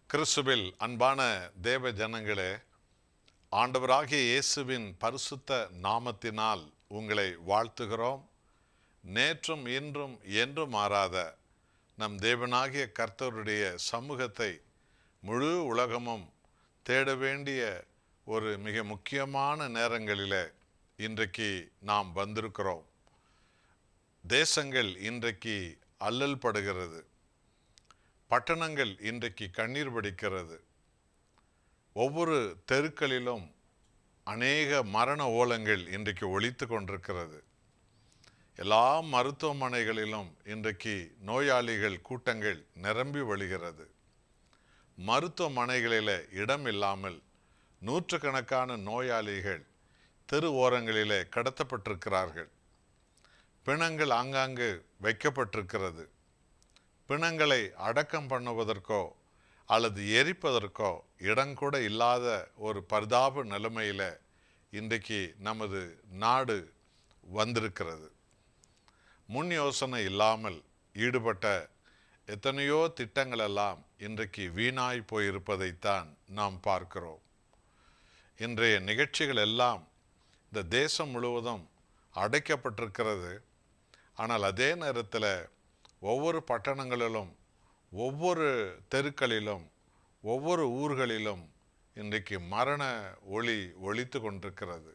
கிறிஸ்துவில் அன்பான தேவ ஜனங்களே ஆண்டவராகிய இயேசுவின் பரிசுத்த நாமத்தினால் உங்களை வாழ்த்துகிறோம் நேற்றும் இன்றும் என்றும் மாறாத நம் தேவனாகிய கர்த்தருடைய சமூகத்தை முழு உலகமும் தேட வேண்டிய ஒரு மிக முக்கியமான நேரங்களிலே இன்றைக்கு நாம் வந்திருக்கிறோம் தேசங்கள் இன்றைக்கு அல்லல் படுகிறது பட்டணங்கள் இன்றைக்கு கண்ணீர் வடிக்கிறது ஒவ்வொரு தெருக்களிலும் அநேக மரண ஓலங்கள் இன்றைக்கு ஒலித்து கொண்டிருக்கிறது எல்லா மருத்துவமனைகளிலும் இன்றைக்கு நோயாளிகள் கூட்டங்கள் நிரம்பி வழிகிறது மருத்துவமனைகளில் இடம் இல்லாமல் நூற்றுக்கணக்கான நோயாளிகள் தெரு ஓரங்களிலே கடத்தப்பட்டிருக்கிறார்கள் பிணங்கள் ஆங்காங்கு வைக்கப்பட்டிருக்கிறது பிணங்களை அடக்கம் பண்ணுவதற்கோ அல்லது எரிப்பதற்கோ இடங்கூட இல்லாத ஒரு பரிதாப நிலைமையில் இன்றைக்கு நமது நாடு வந்திருக்கிறது முன் யோசனை இல்லாமல் ஈடுபட்ட எத்தனையோ திட்டங்களெல்லாம் இன்றைக்கு வீணாய் போயிருப்பதைத்தான் நாம் பார்க்கிறோம் இன்றைய நிகழ்ச்சிகள் எல்லாம் இந்த தேசம் முழுவதும் அடைக்கப்பட்டிருக்கிறது ஆனால் அதே நேரத்தில் ஒவ்வொரு பட்டணங்களிலும் ஒவ்வொரு தெருக்களிலும் ஒவ்வொரு ஊர்களிலும் இன்றைக்கு மரண ஒளி ஒழித்து கொண்டிருக்கிறது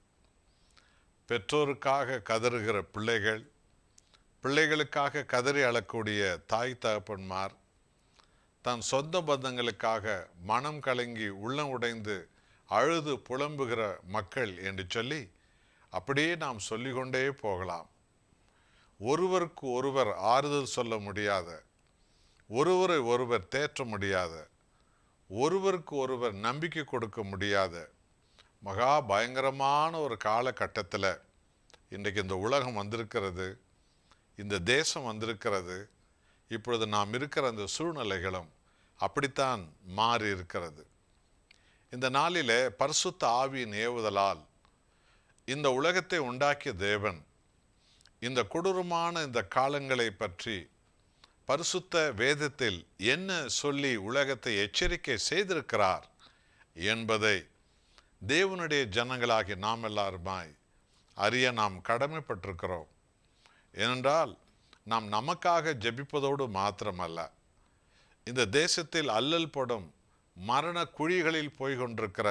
பெற்றோருக்காக கதறுகிற பிள்ளைகள் பிள்ளைகளுக்காக கதறி அழக்கூடிய தாய் தகப்பன்மார் தன் சொந்த பந்தங்களுக்காக மனம் கலங்கி உள்ளம் உடைந்து அழுது புலம்புகிற மக்கள் என்று சொல்லி அப்படியே நாம் சொல்லிக்கொண்டே போகலாம் ஒருவருக்கு ஒருவர் ஆறுதல் சொல்ல முடியாத ஒருவரை ஒருவர் தேற்ற முடியாத ஒருவருக்கு ஒருவர் நம்பிக்கை கொடுக்க முடியாத மகா பயங்கரமான ஒரு காலகட்டத்தில் இன்றைக்கு இந்த உலகம் வந்திருக்கிறது இந்த தேசம் வந்திருக்கிறது இப்பொழுது நாம் இருக்கிற அந்த சூழ்நிலைகளும் அப்படித்தான் மாறி இருக்கிறது இந்த நாளிலே பரிசுத்த ஆவியின் ஏவுதலால் இந்த உலகத்தை உண்டாக்கிய தேவன் இந்த கொடூரமான இந்த காலங்களை பற்றி பரிசுத்த வேதத்தில் என்ன சொல்லி உலகத்தை எச்சரிக்கை செய்திருக்கிறார் என்பதை தேவனுடைய ஜனங்களாகிய நாம் எல்லாருமாய் அறிய நாம் கடமைப்பட்டிருக்கிறோம் ஏனென்றால் நாம் நமக்காக ஜெபிப்பதோடு மாத்திரமல்ல இந்த தேசத்தில் அல்லல் படும் மரண குழிகளில் போய் கொண்டிருக்கிற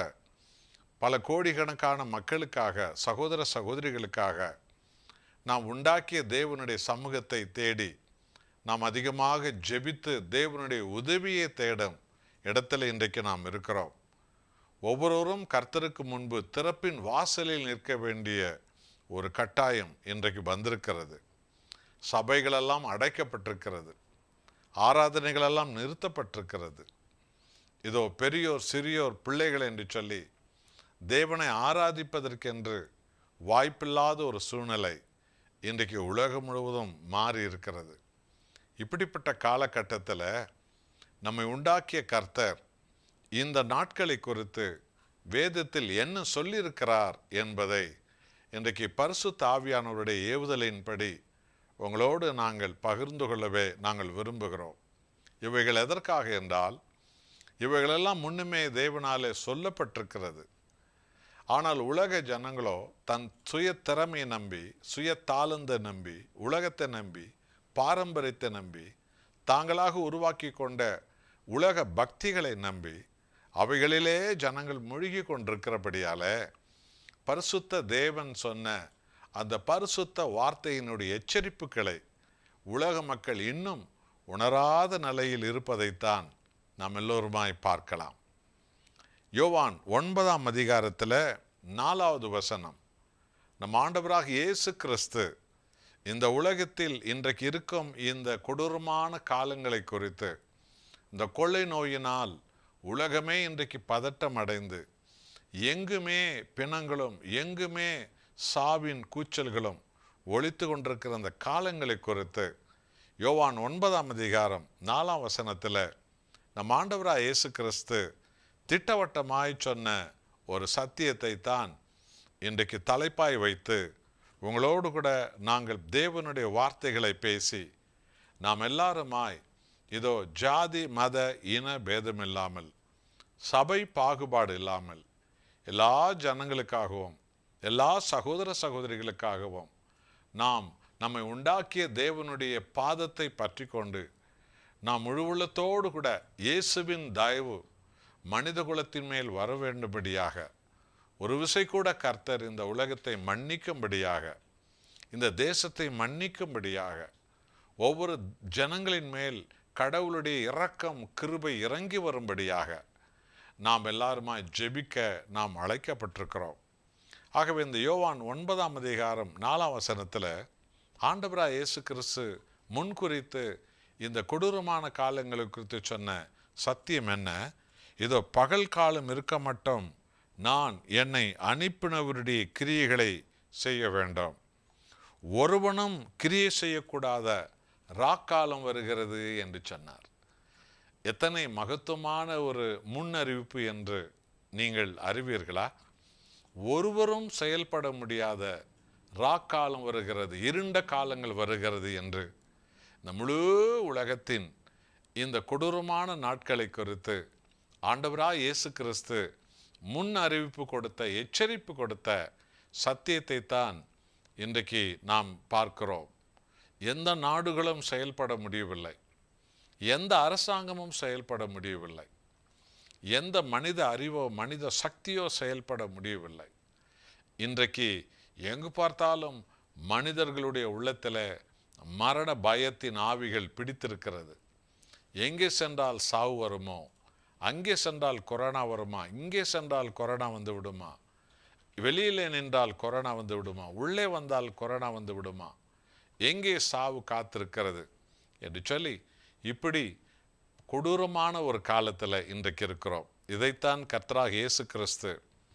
பல கோடிக்கணக்கான மக்களுக்காக சகோதர சகோதரிகளுக்காக நாம் உண்டாக்கிய தேவனுடைய சமூகத்தை தேடி நாம் அதிகமாக ஜெபித்து தேவனுடைய உதவியை தேடும் இடத்துல இன்றைக்கு நாம் இருக்கிறோம் ஒவ்வொருவரும் கர்த்தருக்கு முன்பு திறப்பின் வாசலில் நிற்க வேண்டிய ஒரு கட்டாயம் இன்றைக்கு வந்திருக்கிறது சபைகளெல்லாம் அடைக்கப்பட்டிருக்கிறது ஆராதனைகளெல்லாம் நிறுத்தப்பட்டிருக்கிறது இதோ பெரியோர் சிறியோர் பிள்ளைகள் என்று சொல்லி தேவனை ஆராதிப்பதற்கென்று வாய்ப்பில்லாத ஒரு சூழ்நிலை இன்றைக்கு உலகம் முழுவதும் மாறி இருக்கிறது இப்படிப்பட்ட காலகட்டத்தில் நம்மை உண்டாக்கிய கர்த்தர் இந்த நாட்களை குறித்து வேதத்தில் என்ன சொல்லியிருக்கிறார் என்பதை இன்றைக்கு பரிசுத்த ஆவியானவருடைய ஏவுதலின்படி உங்களோடு நாங்கள் பகிர்ந்து கொள்ளவே நாங்கள் விரும்புகிறோம் இவைகள் எதற்காக என்றால் இவைகளெல்லாம் முன்னுமே தேவனாலே சொல்லப்பட்டிருக்கிறது ஆனால் உலக ஜனங்களோ தன் சுய திறமையை நம்பி சுய தாளந்தை நம்பி உலகத்தை நம்பி பாரம்பரியத்தை நம்பி தாங்களாக உருவாக்கி கொண்ட உலக பக்திகளை நம்பி அவைகளிலே ஜனங்கள் மூழ்கி கொண்டிருக்கிறபடியால பரிசுத்த தேவன் சொன்ன அந்த பரிசுத்த வார்த்தையினுடைய எச்சரிப்புகளை உலக மக்கள் இன்னும் உணராத நிலையில் இருப்பதைத்தான் நாம் எல்லோருமாய் பார்க்கலாம் யோவான் ஒன்பதாம் அதிகாரத்தில் நாலாவது வசனம் நம் ஆண்டவராக இயேசு கிறிஸ்து இந்த உலகத்தில் இன்றைக்கு இருக்கும் இந்த கொடூரமான காலங்களை குறித்து இந்த கொள்ளை நோயினால் உலகமே இன்றைக்கு பதட்டம் அடைந்து எங்குமே பிணங்களும் எங்குமே சாவின் கூச்சல்களும் ஒழித்து கொண்டிருக்கிற அந்த காலங்களை குறித்து யோவான் ஒன்பதாம் அதிகாரம் நாலாம் வசனத்தில் நம் ஆண்டவராக இயேசு கிறிஸ்து திட்டவட்டமாய் சொன்ன ஒரு சத்தியத்தை தான் இன்றைக்கு தலைப்பாய் வைத்து உங்களோடு கூட நாங்கள் தேவனுடைய வார்த்தைகளை பேசி நாம் எல்லாருமாய் இதோ ஜாதி மத இன பேதமில்லாமல் சபை பாகுபாடு இல்லாமல் எல்லா ஜனங்களுக்காகவும் எல்லா சகோதர சகோதரிகளுக்காகவும் நாம் நம்மை உண்டாக்கிய தேவனுடைய பாதத்தை பற்றி கொண்டு நாம் முழு உள்ளத்தோடு கூட இயேசுவின் தயவு மனித குலத்தின் மேல் வர வேண்டும்படியாக ஒரு விசை கூட கர்த்தர் இந்த உலகத்தை மன்னிக்கும்படியாக இந்த தேசத்தை மன்னிக்கும்படியாக ஒவ்வொரு ஜனங்களின் மேல் கடவுளுடைய இரக்கம் கிருபை இறங்கி வரும்படியாக நாம் எல்லாருமாய் ஜெபிக்க நாம் அழைக்கப்பட்டிருக்கிறோம் ஆகவே இந்த யோவான் ஒன்பதாம் அதிகாரம் நாலாம் வசனத்தில் ஆண்டவராய் இயேசு கிறிஸ்து முன்குறித்து இந்த கொடூரமான காலங்களை குறித்து சொன்ன சத்தியம் என்ன இதோ பகல் காலம் இருக்க மட்டும் நான் என்னை அனுப்பினவருடைய கிரியைகளை செய்ய வேண்டும் ஒருவனும் கிரியை செய்யக்கூடாத ராக்காலம் வருகிறது என்று சொன்னார் எத்தனை மகத்துவமான ஒரு முன்னறிவிப்பு என்று நீங்கள் அறிவீர்களா ஒருவரும் செயல்பட முடியாத ராக்காலம் வருகிறது இருண்ட காலங்கள் வருகிறது என்று இந்த முழு உலகத்தின் இந்த கொடூரமான நாட்களை குறித்து ஆண்டவராய் இயேசு கிறிஸ்து முன் அறிவிப்பு கொடுத்த எச்சரிப்பு கொடுத்த சத்தியத்தை தான் இன்றைக்கு நாம் பார்க்கிறோம் எந்த நாடுகளும் செயல்பட முடியவில்லை எந்த அரசாங்கமும் செயல்பட முடியவில்லை எந்த மனித அறிவோ மனித சக்தியோ செயல்பட முடியவில்லை இன்றைக்கு எங்கு பார்த்தாலும் மனிதர்களுடைய உள்ளத்தில் மரண பயத்தின் ஆவிகள் பிடித்திருக்கிறது எங்கே சென்றால் சாவு வருமோ அங்கே சென்றால் கொரோனா வருமா இங்கே சென்றால் கொரோனா வந்து விடுமா வெளியிலே நின்றால் கொரோனா வந்து விடுமா உள்ளே வந்தால் கொரோனா வந்து விடுமா எங்கே சாவு காத்திருக்கிறது என்று சொல்லி இப்படி கொடூரமான ஒரு காலத்தில் இன்றைக்கு இருக்கிறோம் இதைத்தான் கர்த்தராக இயேசு கிறிஸ்து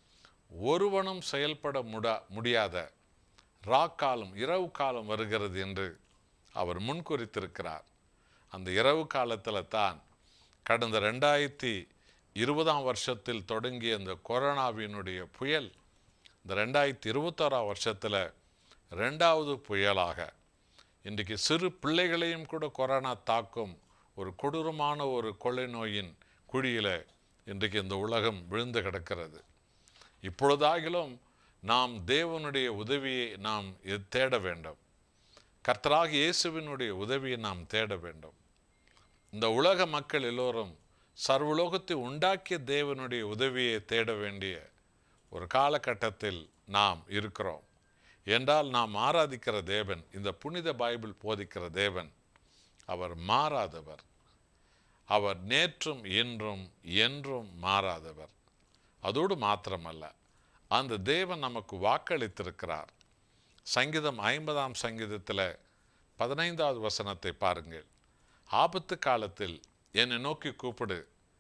ஒருவனும் செயல்பட முடா முடியாத ராக்காலம் இரவு காலம் வருகிறது என்று அவர் முன்குறித்திருக்கிறார் அந்த இரவு காலத்தில் தான் கடந்த ரெண்டாயிரத்தி இருபதாம் வருஷத்தில் தொடங்கிய இந்த கொரோனாவினுடைய புயல் இந்த ரெண்டாயிரத்தி இருபத்தாறாம் வருஷத்தில் ரெண்டாவது புயலாக இன்றைக்கு சிறு பிள்ளைகளையும் கூட கொரோனா தாக்கும் ஒரு கொடூரமான ஒரு கொள்ளை நோயின் குழியில் இன்றைக்கு இந்த உலகம் விழுந்து கிடக்கிறது இப்பொழுதாகிலும் நாம் தேவனுடைய உதவியை நாம் எ- தேட வேண்டும் கர்த்தராக இயேசுவினுடைய உதவியை நாம் தேட வேண்டும் இந்த உலக மக்கள் எல்லோரும் சர்வலோகத்தை உண்டாக்கிய தேவனுடைய உதவியை தேட வேண்டிய ஒரு காலகட்டத்தில் நாம் இருக்கிறோம் என்றால் நாம் ஆராதிக்கிற தேவன் இந்த புனித பைபிள் போதிக்கிற தேவன் அவர் மாறாதவர் அவர் நேற்றும் இன்றும் என்றும் மாறாதவர் அதோடு மாத்திரமல்ல அந்த தேவன் நமக்கு வாக்களித்திருக்கிறார் சங்கீதம் ஐம்பதாம் சங்கீதத்தில் பதினைந்தாவது வசனத்தை பாருங்கள் ஆபத்து காலத்தில் என்னை நோக்கி கூப்பிடு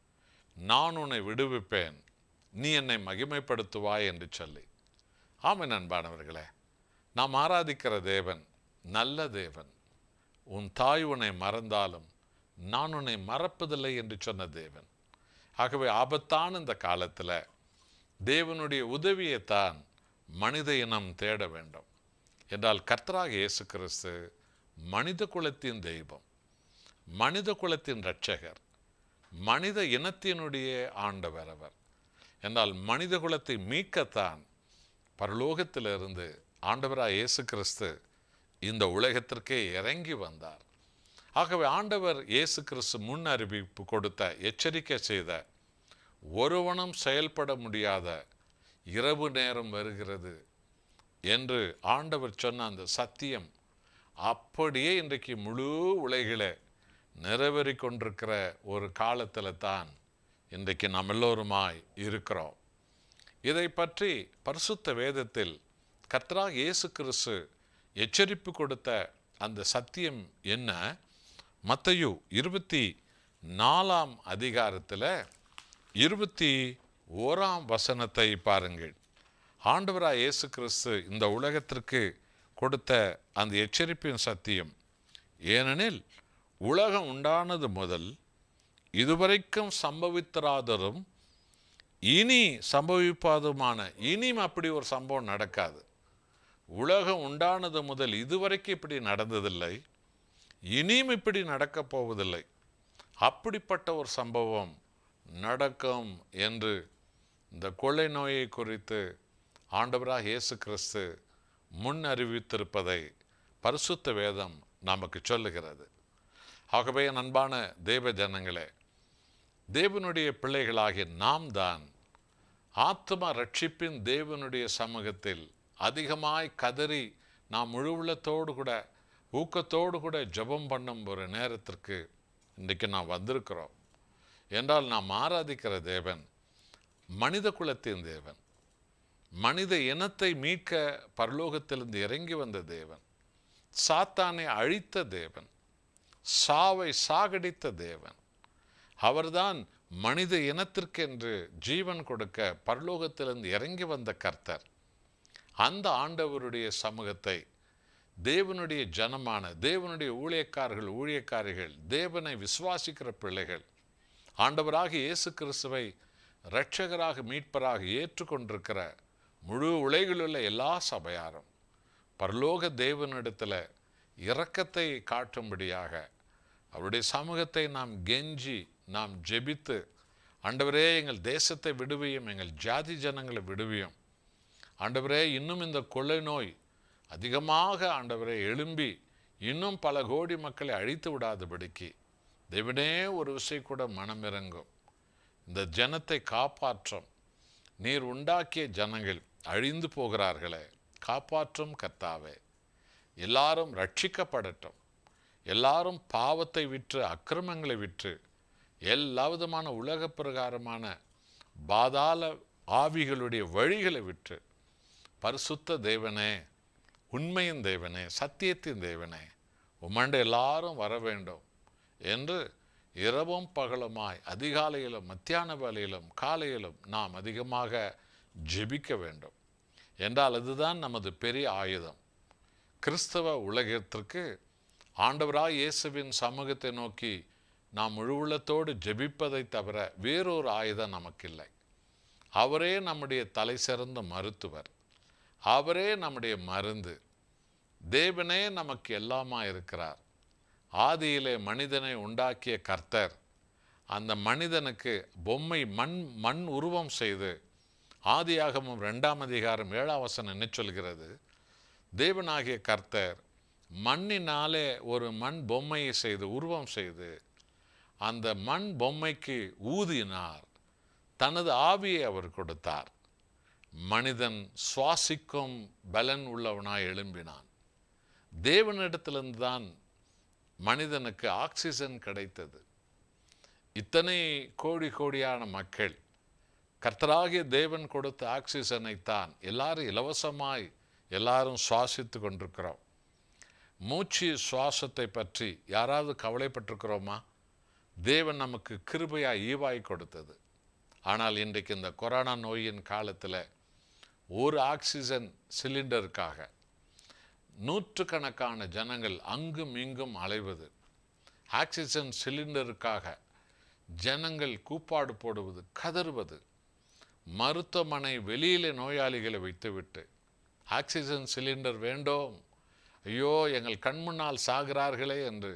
நான் உன்னை விடுவிப்பேன் நீ என்னை மகிமைப்படுத்துவாய் என்று சொல்லி ஆமை அன்பானவர்களே நாம் ஆராதிக்கிற தேவன் நல்ல தேவன் உன் தாய் உன்னை மறந்தாலும் நான் உன்னை மறப்பதில்லை என்று சொன்ன தேவன் ஆகவே ஆபத்தான இந்த காலத்தில் தேவனுடைய உதவியைத்தான் மனித இனம் தேட வேண்டும் என்றால் கர்த்தராக இயேசு கிறிஸ்து மனித குலத்தின் தெய்வம் மனித குலத்தின் இரட்சகர் மனித இனத்தினுடைய ஆண்டவர் அவர் என்றால் மனித குலத்தை மீட்கத்தான் பரலோகத்திலிருந்து ஆண்டவராக இயேசு கிறிஸ்து இந்த உலகத்திற்கே இறங்கி வந்தார் ஆகவே ஆண்டவர் இயேசு கிறிஸ்து முன் அறிவிப்பு கொடுத்த எச்சரிக்கை செய்த ஒருவனும் செயல்பட முடியாத இரவு நேரம் வருகிறது என்று ஆண்டவர் சொன்ன அந்த சத்தியம் அப்படியே இன்றைக்கு முழு உலகிலே நிறைவேறி கொண்டிருக்கிற ஒரு காலத்தில் தான் இன்றைக்கு நாம் எல்லோருமாய் இருக்கிறோம் இதை பற்றி பரிசுத்த வேதத்தில் கர்த்தராக இயேசு கிறிஸ்து எச்சரிப்பு கொடுத்த அந்த சத்தியம் என்ன மத்தேயு இருபத்தி நாலாம் அதிகாரத்தில் இருபத்தி ஓராம் வசனத்தை பாருங்கள் ஆண்டவராய் இயேசு கிறிஸ்து இந்த உலகத்திற்கு கொடுத்த அந்த எச்சரிப்பின் சத்தியம் ஏனெனில் உலகம் உண்டானது முதல் இதுவரைக்கும் சம்பவித்திராதரும் இனி சம்பவிப்பாதுமான இனியும் அப்படி ஒரு சம்பவம் நடக்காது உலகம் உண்டானது முதல் இதுவரைக்கும் இப்படி நடந்ததில்லை இனியும் இப்படி நடக்கப் போவதில்லை அப்படிப்பட்ட ஒரு சம்பவம் நடக்கும் என்று இந்த கொள்ளை நோயை குறித்து ஆண்டவராக இயேசு கிறிஸ்து முன் அறிவித்திருப்பதை பரிசுத்த வேதம் நமக்கு சொல்லுகிறது ஆகவே என் அன்பான தேவ ஜனங்களே தேவனுடைய பிள்ளைகளாகிய நாம் தான் ஆத்ம ரட்சிப்பின் தேவனுடைய சமூகத்தில் அதிகமாய் கதறி நாம் முழு உள்ளத்தோடு கூட ஊக்கத்தோடு கூட ஜெபம் பண்ணும் ஒரு நேரத்திற்கு இன்றைக்கு நாம் வந்திருக்கிறோம் என்றால் நாம் ஆராதிக்கிற தேவன் மனித குலத்தின் தேவன் மனித இனத்தை மீட்க பரலோகத்திலிருந்து இறங்கி வந்த தேவன் சாத்தானை அழித்த தேவன் சாவை சாகடித்த தேவன் அவர்தான் மனித இனத்திற்கென்று ஜீவன் கொடுக்க பரலோகத்திலிருந்து இறங்கி வந்த கர்த்தர் அந்த ஆண்டவருடைய சமூகத்தை தேவனுடைய ஜனமான தேவனுடைய ஊழியக்காரர்கள் ஊழியக்காரிகள் தேவனை விசுவாசிக்கிற பிள்ளைகள் ஆண்டவராக இயேசு கிறிஸ்துவை இரட்சகராக மீட்பராக ஏற்றுக்கொண்டிருக்கிற முழு உலகிலுள்ள எல்லா சபையாரும் பரலோக தேவனிடத்தில் இரக்கத்தை காட்டும்படியாக அவருடைய சமூகத்தை நாம் கெஞ்சி நாம் ஜெபித்து ஆண்டவரே எங்கள் தேசத்தை விடுவியும் எங்கள் ஜாதி ஜனங்களை விடுவியும் ஆண்டவரே இன்னும் இந்த கொள்ளை நோய் அதிகமாக ஆண்டவரே எழும்பி இன்னும் பல கோடி மக்களை அழித்து விடாதபடிக்கு தேவனே ஒரு விஷயம் கூட மனமிறங்கும் இந்த ஜனத்தை காப்பாற்றும் நீர் உண்டாக்கிய ஜனங்கள் அழிந்து போகிறார்களே காப்பாற்றும் கர்த்தாவே எல்லாரும் ரட்சிக்கப்படட்டும் எல்லாரும் பாவத்தை விற்று அக்கிரமங்களை விற்று எல்லா விதமான உலக பிரகாரமான பாதாள ஆவிகளுடைய வழிகளை விற்று பரிசுத்த தேவனே உண்மையின் தேவனே சத்தியத்தின் தேவனே உமண்ட எல்லாரும் வர வேண்டும் என்று இரவும் பகலுமாய் அதிகாலையிலும் மத்தியான வேலையிலும் காலையிலும் நாம் அதிகமாக ஜெபிக்க வேண்டும் என்றால் அதுதான் நமது பெரிய ஆயுதம் கிறிஸ்தவ உலகத்திற்கு ஆண்டவராய் இயேசுவின் சமூகத்தை நோக்கி நாம் முழு உள்ளத்தோடு ஜெபிப்பதை தவிர வேறொரு ஆயுதம் நமக்கில்லை அவரே நம்முடைய தலை சிறந்த மருத்துவர் அவரே நம்முடைய மருந்து தேவனே நமக்கு எல்லாமா இருக்கிறார் ஆதியிலே மனிதனை உண்டாக்கிய கர்த்தர் அந்த மனிதனுக்கு பொம்மை மண் மண் உருவம் செய்து ஆதியாகமும் ரெண்டாம் அதிகாரம் ஏழாம் வசனம் என்ன சொல்கிறது தேவனாகிய கர்த்தர் மண்ணினாலே ஒரு மண் பொம்மையை செய்து உருவம் செய்து அந்த மண் பொம்மைக்கு ஊதினார் தனது ஆவியை அவர் கொடுத்தார் மனிதன் சுவாசிக்கும் பலன் உள்ளவனாய் எழும்பினான் தேவனிடத்திலிருந்து தான் மனிதனுக்கு ஆக்சிஜன் கிடைத்தது இத்தனை கோடி கோடியான மக்கள் கர்த்தராகிய தேவன் கொடுத்த ஆக்சிஜனைத்தான் எல்லாரும் இலவசமாய் எல்லாரும் சுவாசித்து கொண்டிருக்கிறோம் மூச்சு சுவாசத்தை பற்றி யாராவது கவலைப்பட்டிருக்கிறோமா தேவன் நமக்கு கிருபையாய் ஈவாய் கொடுத்தது ஆனால் இன்றைக்கு இந்த கொரோனா நோயின் காலத்தில் ஒரு ஆக்சிஜன் சிலிண்டருக்காக நூற்றுக்கணக்கான ஜனங்கள் அங்கும் இங்கும் அலைவது ஆக்சிஜன் சிலிண்டருக்காக ஜனங்கள் கூப்பாடு போடுவது கதறுவது மருத்துவமனை வெளியிலே நோயாளிகளை வைத்துவிட்டு ஆக்சிஜன் சிலிண்டர் வேண்டும் ஐயோ எங்கள் கண்முன்னால் சாகிறார்களே என்று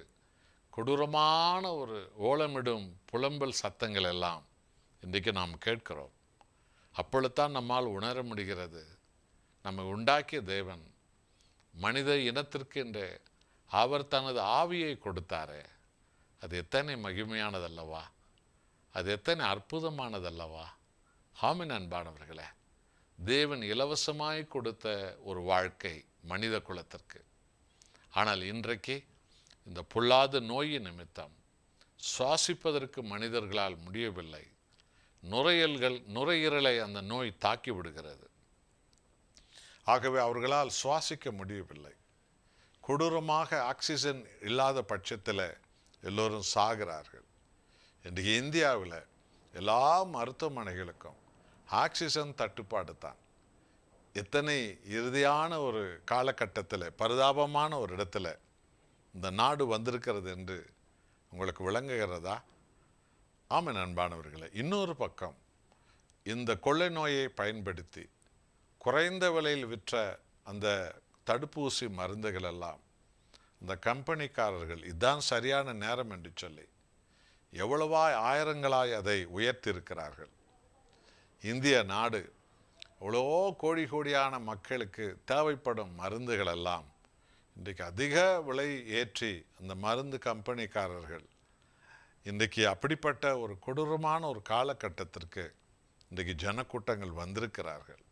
கொடூரமான ஒரு ஓலமிடும் புலம்பல் சத்தங்கள் எல்லாம் இன்றைக்கு நாம் கேட்கிறோம் அப்பொழுதுதான் நம்மால் உணர முடிகிறது நம்மை உண்டாக்கிய தேவன் மனித இனத்திற்கு என்று அவர் தனது ஆவியை கொடுத்தாரே அது எத்தனை மகிமையானதல்லவா அது எத்தனை அற்புதமானதல்லவா ஹாமின் அன்பானவர்களே தேவன் இலவசமாய் கொடுத்த ஒரு வாழ்க்கை மனித குலத்திற்கு ஆனால் இன்றைக்கு இந்த பொல்லாத நோயின் நிமித்தம் சுவாசிப்பதற்கு மனிதர்களால் முடியவில்லை நுரையல்கள் நுரையீரலை அந்த நோய் தாக்கி விடுகிறது ஆகவே அவர்களால் சுவாசிக்க முடியவில்லை கொடூரமாக ஆக்சிஜன் இல்லாத பட்சத்தில் எல்லோரும் சாகிறார்கள் இன்றைக்கு இந்தியாவில் எல்லா மருத்துவமனைகளுக்கும் ஆக்சிஜன் தட்டுப்பாடு தான் எத்தனை இறுதியான ஒரு காலகட்டத்தில் பரிதாபமான ஒரு இடத்துல இந்த நாடு வந்திருக்கிறது என்று உங்களுக்கு விளங்குகிறதா ஆமாம் நண்பானவர்களே இன்னொரு பக்கம் இந்த கொள்ளை நோயை பயன்படுத்தி குறைந்த விலையில் விற்ற அந்த தடுப்பூசி மருந்துகள் எல்லாம் இந்த கம்பெனிக்காரர்கள் இதுதான் சரியான நேரம் என்று சொல்லி எவ்வளவாய் ஆயிரங்களாய் அதை உயர்த்தியிருக்கிறார்கள் இந்திய நாடு எவ்வளோ கோடி கோடியான மக்களுக்கு தேவைப்படும் மருந்துகள் எல்லாம் இன்றைக்கு அதிக விலை ஏற்றி அந்த மருந்து கம்பெனிக்காரர்கள் இன்றைக்கு அப்படிப்பட்ட ஒரு கொடூரமான ஒரு காலகட்டத்திற்கு இன்றைக்கு ஜனக்கூட்டங்கள் வந்திருக்கிறார்கள்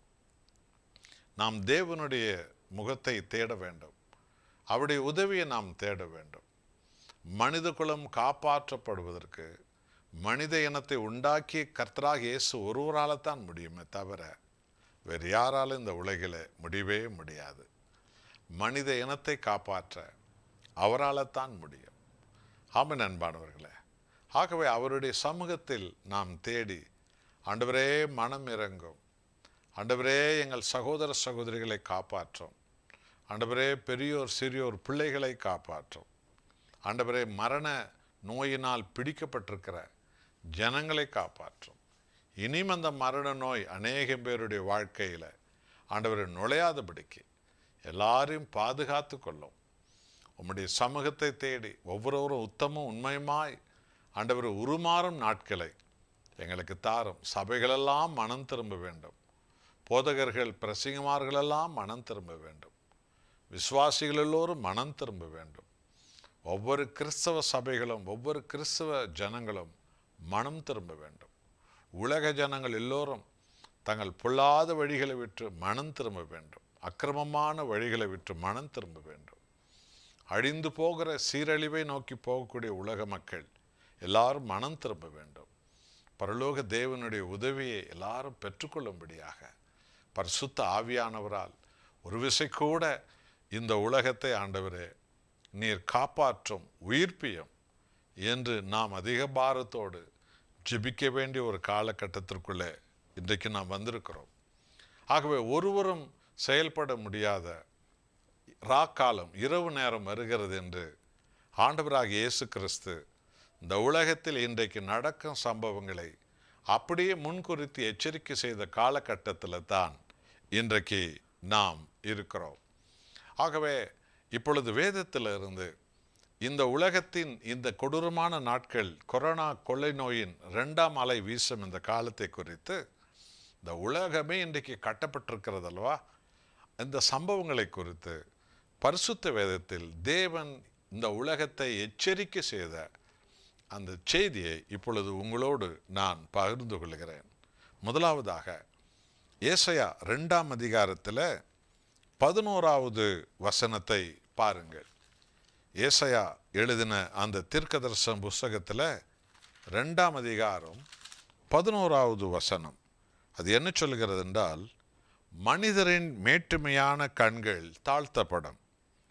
நாம் தேவனுடைய முகத்தை தேட வேண்டும் அவருடைய உதவியை நாம் தேட வேண்டும் மனித குலம் காப்பாற்றப்படுவதற்கு மனித இனத்தை உண்டாக்கிய கர்த்தராக இயேசு ஒருவரால் தான் முடியுமே தவிர வேறு யாராலும் இந்த உலகில் முடியவே முடியாது மனித இனத்தை காப்பாற்ற அவரால் தான் முடியும் ஆமாம் அன்பானவர்களே ஆகவே அவருடைய சமூகத்தில் நாம் தேடி ஆண்டவரே மனம் இறங்கும் ஆண்டவரே எங்கள் சகோதர சகோதரிகளை காப்பாற்றும் ஆண்டவரே பெரியோர் சிறியோர் பிள்ளைகளை காப்பாற்றும் ஆண்டவரே மரண நோயினால் பிடிக்கப்பட்டிருக்கிற ஜனங்களை காப்பாற்றும் இனியும் அந்த மரண நோய் அநேகம் பேருடைய வாழ்க்கையில் ஆண்டவரை நுழையாதபடிக்கு எல்லாரையும் பாதுகாத்து கொள்ளும் உம்முடைய சமூகத்தை தேடி ஒவ்வொருவரும் உத்தமும் உண்மையுமாய் ஆண்டவர் உருமாறும் நாட்களை எங்களுக்கு தாரும் சபைகளெல்லாம் மனம் திரும்ப வேண்டும் போதகர்கள் பிரசங்கமார்களெல்லாம் மனம் திரும்ப வேண்டும் விசுவாசிகள் எல்லோரும் மனம் திரும்ப வேண்டும் ஒவ்வொரு கிறிஸ்தவ சபைகளும் ஒவ்வொரு கிறிஸ்தவ ஜனங்களும் மனம் திரும்ப வேண்டும் உலக ஜனங்கள் எல்லோரும் தங்கள் பொல்லாத வழிகளை விட்டு மனம் திரும்ப வேண்டும் அக்கிரமமான வழிகளை விட்டு மனம் திரும்ப வேண்டும் அழிந்து போகிற சீரழிவை நோக்கி போகக்கூடிய உலக மக்கள் எல்லாரும் மனம் திரும்ப வேண்டும் பரலோக தேவனுடைய உதவியை எல்லாரும் பெற்றுக்கொள்ளும்படியாக பரிசுத்த ஆவியானவரால் ஒரு விசை கூட இந்த உலகத்தை ஆண்டவரே நீர் காப்பாற்றும் உயிர்ப்பியும் என்று நாம் அதிக பாரத்தோடு ஜெபிக்க வேண்டிய ஒரு காலகட்டத்திற்குள்ளே இன்றைக்கு நாம் வந்திருக்கிறோம் ஆகவே ஒருவரும் செயல்பட முடியாத ராக்காலம் இரவு நேரம் வருகிறது என்று ஆண்டவராக இயேசு கிறிஸ்து இந்த உலகத்தில் இன்றைக்கு நடக்கும் சம்பவங்களை அப்படியே முன்குறித்து எச்சரிக்கை செய்த காலகட்டத்தில் தான் இன்றைக்கு நாம் இருக்கிறோம் ஆகவே இப்பொழுது வேதத்தில் இருந்து இந்த உலகத்தின் இந்த கொடூரமான நாட்கள் கொரோனா கொள்ளை நோயின் ரெண்டாம் அலை வீசும் இந்த காலத்தை குறித்து இந்த உலகமே இன்றைக்கு கட்டப்பட்டிருக்கிறது அல்லவா இந்த சம்பவங்களை குறித்து பரிசுத்த வேதத்தில் தேவன் இந்த உலகத்தை எச்சரிக்கை செய்த அந்த செய்தியை இப்பொழுது உங்களோடு நான் பகிர்ந்து கொள்கிறேன் முதலாவதாக ஏசையா ரெண்டாம் அதிகாரத்தில் பதினோராவது வசனத்தை பாருங்கள் ஏசையா எழுதின அந்த தீர்க்கதர்சன புஸ்தகத்தில் ரெண்டாம் அதிகாரம் பதினோராவது வசனம் அது என்ன சொல்கிறது என்றால் மனிதரின் மேட்டுமையான கண்கள் தாழ்த்தப்படும்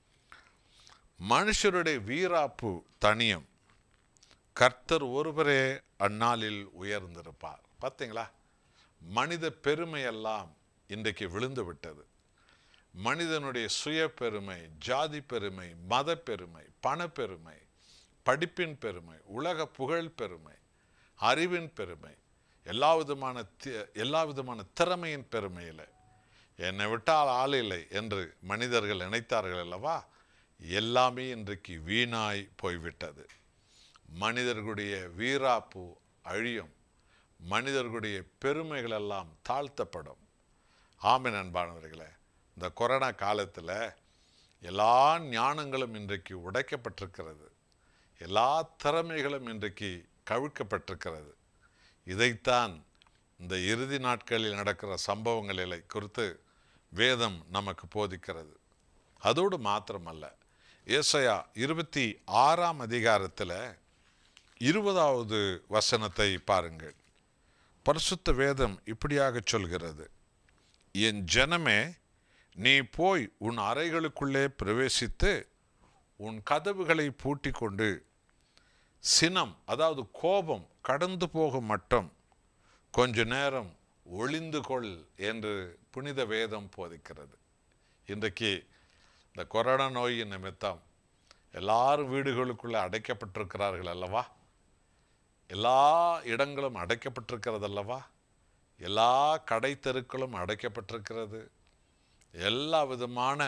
மனுஷருடைய வீராப்பு தனியும் கர்த்தர் ஒருவரே அந்நாளில் உயர்ந்திருப்பார் பார்த்தீங்களா மனித பெருமையெல்லாம் இன்றைக்கு விழுந்து விட்டது மனிதனுடைய சுய பெருமை ஜாதி பெருமை மத பெருமை பணப்பெருமை படிப்பின் பெருமை உலக புகழ் பெருமை அறிவின் பெருமை எல்லா விதமான தி- எல்லா விதமான திறமையின் பெருமையில் என்னை விட்டால் ஆள் இல்லை என்று மனிதர்கள் நினைத்தார்கள் அல்லவா எல்லாமே இன்றைக்கு வீணாய் போய்விட்டது மனிதர்களுடைய வீராப்பு அழியும் மனிதர்களுடைய பெருமைகள் எல்லாம் தாழ்த்தப்படும் ஆமென் அன்பானவர்களே இந்த கொரோனா காலத்தில் எல்லா ஞானங்களும் இன்றைக்கு உடைக்கப்பட்டிருக்கிறது எல்லா திறமைகளும் இன்றைக்கு கவிழ்க்கப்பட்டிருக்கிறது இதைத்தான் இந்த இறுதி நாட்களில் நடக்கிற சம்பவங்களை குறித்து வேதம் நமக்கு போதிக்கிறது அதோடு மாத்திரமல்ல ஏசையா இருபத்தி ஆறாம் அதிகாரத்தில் இருபதாவது வசனத்தை பாருங்கள் பரிசுத்த வேதம் இப்படியாக சொல்கிறது என் ஜனமே நீ போய் உன் அறைகளுக்குள்ளே பிரவேசித்து உன் கதவுகளை பூட்டி கொண்டு சினம் அதாவது கோபம் கடந்து போகும் மட்டும் கொஞ்ச நேரம் ஒளிந்து கொள் என்று புனித வேதம் போதிக்கிறது இன்றைக்கு இந்த கொரோனா நோயின் நிமித்தம் எல்லாரும் வீடுகளுக்குள்ளே அடைக்கப்பட்டிருக்கிறார்கள் அல்லவா எல்லா இடங்களும் அடைக்கப்பட்டிருக்கிறது அல்லவா எல்லா கடை தெருக்களும் அடைக்கப்பட்டிருக்கிறது எல்லா விதமான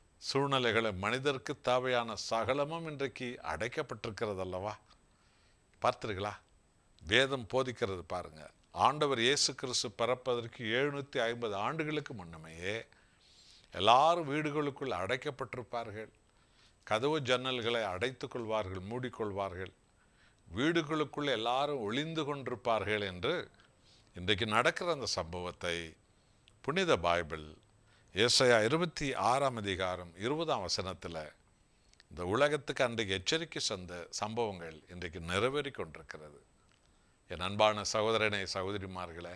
சூழ்நிலைகளும் மனிதருக்கு தேவையான சகலமும் இன்றைக்கு அடைக்கப்பட்டிருக்கிறது அல்லவா பார்த்தீர்களா வேதம் போதிக்கிறது பாருங்க ஆண்டவர் இயேசு கிறிஸ்து பிறப்பதற்கு எழுநூற்றி ஐம்பது ஆண்டுகளுக்கு முன்னமையே எல்லாரும் வீடுகளுக்குள் அடைக்கப்பட்டிருப்பார்கள் கதவு ஜன்னல்களை அடைத்துக் கொள்வார்கள் மூடிக்கொள்வார்கள் வீடுகளுக்குள் எல்லாரும் ஒளிந்து கொண்டிருப்பார்கள் என்று இன்றைக்கு நடக்கிற அந்த சம்பவத்தை புனித பைபிள் ஏசாயா இருபத்தி ஆறாம் அதிகாரம் இருபதாம் வசனத்தில் இந்த உலகத்துக்கு அன்றைக்கு எச்சரிக்கை சந்த சம்பவங்கள் இன்றைக்கு நிறைவேறி கொண்டிருக்கிறது என் அன்பான சகோதரனே சகோதரிமார்களே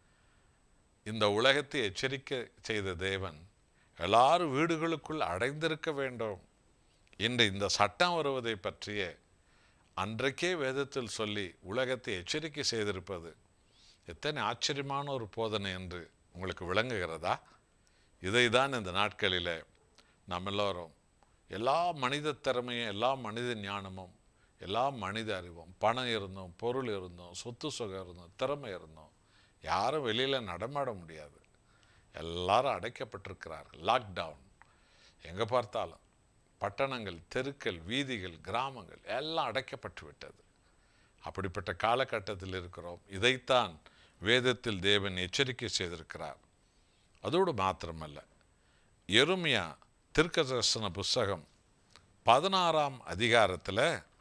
இந்த உலகத்தை எச்சரிக்கை செய்த தேவன் எல்லாரும் வீடுகளுக்குள் அடைந்திருக்க வேண்டும் என்று இந்த சட்டம் வருவதை பற்றிய அன்றைக்கே வேதத்தில் சொல்லி உலகத்தை எச்சரிக்கை செய்திருப்பது எத்தனை ஆச்சரியமான ஒரு போதனை என்று உங்களுக்கு விளங்குகிறதா இதை தான் இந்த நாட்களில் நாம் எல்லோரும் எல்லா மனித திறமையும் எல்லா மனித ஞானமும் எல்லா மனித அறிவும் பணம் இருந்தோம் பொருள் இருந்தோம் சொத்து சுகம் இருந்தோம் திறமை இருந்தோம் யாரும் வெளியில் நடமாட முடியாது எல்லாரும் அடைக்கப்பட்டிருக்கிறார்கள் லாக்டவுன் எங்கே பார்த்தாலும் பட்டணங்கள் தெருக்கள் வீதிகள் கிராமங்கள் எல்லாம் அடைக்கப்பட்டு விட்டது அப்படிப்பட்ட காலகட்டத்தில் இருக்கிறோம் இதைத்தான் வேதத்தில் தேவன் எச்சரிக்கை செய்திருக்கிறார் அதோடு மாத்திரமல்ல எருமியா திருக்கதர்சன புஸ்தகம் பதினாறாம் அதிகாரத்தில்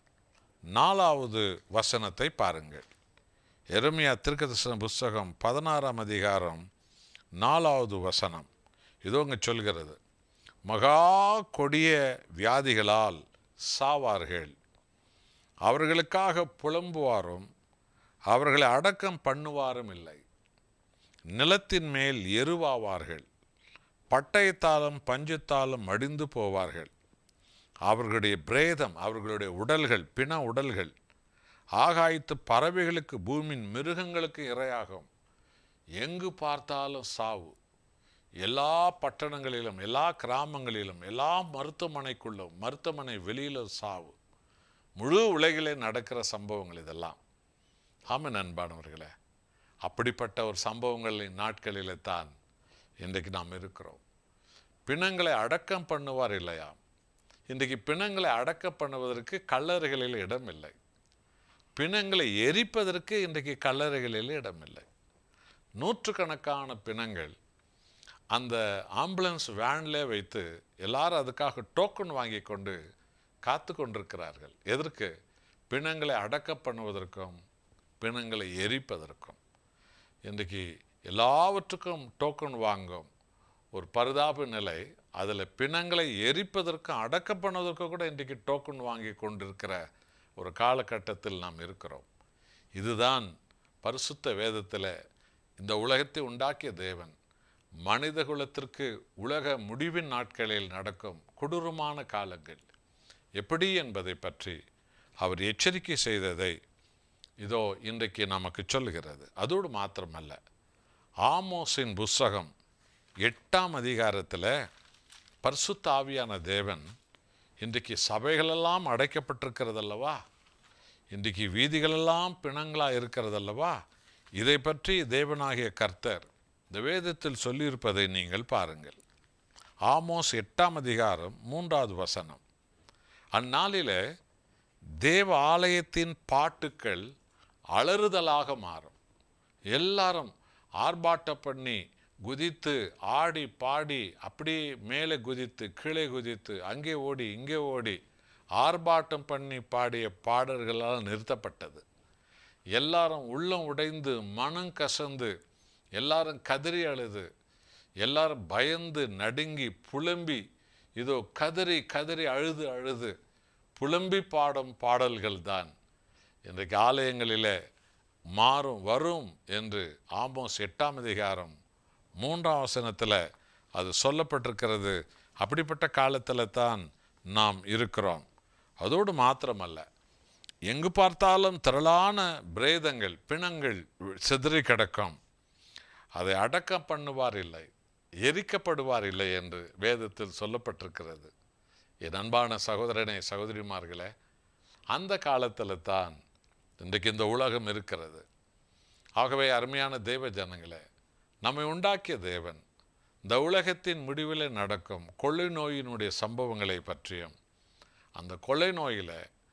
நாலாவது வசனத்தை பாருங்கள் எருமியா திருக்கதர்சன புஸ்தகம் பதினாறாம் அதிகாரம் நாலாவது வசனம் இதோ இங்கே சொல்கிறது மகா கொடிய வியாதிகளால் சாவார்கள் அவர்களுக்காக புலம்புவாரும் அவர்களை அடக்கம் பண்ணுவாரும் இல்லை நிலத்தின் மேல் எருவாவார்கள் பட்டயத்தாலும் பஞ்சத்தாலும் மடிந்து போவார்கள் அவர்களுடைய பிரேதம் அவர்களுடைய உடல்கள் பிண உடல்கள் ஆகாயத்து பறவைகளுக்கு பூமியின் மிருகங்களுக்கு இரையாகும் எங்கு பார்த்தாலும் சாவு எல்லா பட்டணங்களிலும் எல்லா கிராமங்களிலும் எல்லா மருத்துவமனைக்குள்ளும் மருத்துவமனை வெளியிலும் சாவு முழு உலகிலே நடக்கிற சம்பவங்கள் இதெல்லாம் ஆமாம் அன்பானவர்களே அப்படிப்பட்ட ஒரு சம்பவங்களின் நாட்களிலே தான் இன்றைக்கு நாம் இருக்கிறோம் பிணங்களை அடக்கம் பண்ணுவார் இல்லையா இன்றைக்கு பிணங்களை அடக்கம் பண்ணுவதற்கு கல்லறைகளில் இடம் இல்லை பிணங்களை எரிப்பதற்கு இன்றைக்கு கல்லறைகளில் இடமில்லை நூற்றுக்கணக்கான பிணங்கள் அந்த ஆம்புலன்ஸ் வேன்லே வைத்து எல்லாரும் அதுக்காக டோக்கன் வாங்கி கொண்டு காத்து கொண்டிருக்கிறார்கள் எதற்கு பிணங்களை அடக்கம் பண்ணுவதற்கும் பிணங்களை எரிப்பதற்கும் இன்றைக்கு எல்லாவற்றுக்கும் டோக்கன் வாங்கும் ஒரு பரிதாப நிலை அதில் பிணங்களை எரிப்பதற்கும் அடக்கம் பண்ணுவதற்கும் கூட இன்றைக்கு டோக்கன் வாங்கி கொண்டிருக்கிற ஒரு காலகட்டத்தில் நாம் இருக்கிறோம் இதுதான் பரிசுத்த வேதத்தில் இந்த உலகத்தை உண்டாக்கிய தேவன் மனித குலத்திற்கு உலக முடிவின் நாட்களில் நடக்கும் கொடூரமான காலங்கள் எப்படி என்பதை பற்றி அவர் எச்சரிக்கை செய்ததை இதோ இன்றைக்கு நமக்கு சொல்லுகிறது அதோடு மாத்திரமல்ல ஆமோஸின் புஸ்தகம் எட்டாம் அதிகாரத்தில் பரிசுத்த ஆவியான தேவன் இன்றைக்கு சபைகளெல்லாம் அடைக்கப்பட்டிருக்கிறதல்லவா இன்றைக்கு வீதிகளெல்லாம் பிணங்களாக இருக்கிறதல்லவா இதை பற்றி தேவனாகிய கர்த்தர் இந்த வேதத்தில் சொல்லியிருப்பதை நீங்கள் பாருங்கள் ஆமோஸ் எட்டாம் அதிகாரம் மூன்றாவது வசனம் அந்நாளிலே தேவ ஆலயத்தின் பாட்டுக்கள் அலறுதலாக மாறும் எல்லாரும் ஆர்ப்பாட்டம் பண்ணி குதித்து ஆடி பாடி அப்படியே மேலே குதித்து கீழே குதித்து அங்கே ஓடி இங்கே ஓடி ஆர்ப்பாட்டம் பண்ணி பாடிய பாடல்களால் நிறுத்தப்பட்டது எல்லாரும் உள்ளம் உடைந்து மனம் கசந்து எல்லாரும் கதறி அழுது எல்லாரும் பயந்து நடுங்கி புலம்பி இதோ கதறி கதறி அழுது அழுது புலம்பி பாடும் பாடல்கள் தான் இன்றைக்கு ஆலயங்களிலே மாறும் வரும் என்று ஆமோஸ் எட்டாம் அதிகாரம் மூன்றாம் வசனத்தில் அது சொல்லப்பட்டிருக்கிறது அப்படிப்பட்ட காலத்தில் தான் நாம் இருக்கிறோம் அதோடு மாத்திரமல்ல எங்கு பார்த்தாலும் திரளான பிரேதங்கள் பிணங்கள் சிதறி கிடக்கும் அதை அடக்கம் பண்ணுவார் இல்லை எரிக்கப்படுவார் இல்லை என்று வேதத்தில் சொல்லப்பட்டிருக்கிறது என் அன்பான சகோதரனே சகோதரிமார்களே அந்த காலத்தில் தான் இன்றைக்கு இந்த உலகம் இருக்கிறது ஆகவே அருமையான தேவ ஜனங்களே நம்மை உண்டாக்கிய தேவன் இந்த உலகத்தின் முடிவில் நடக்கும் கொள்ளை நோயினுடைய சம்பவங்களை பற்றியும் அந்த கொள்ளை நோயில்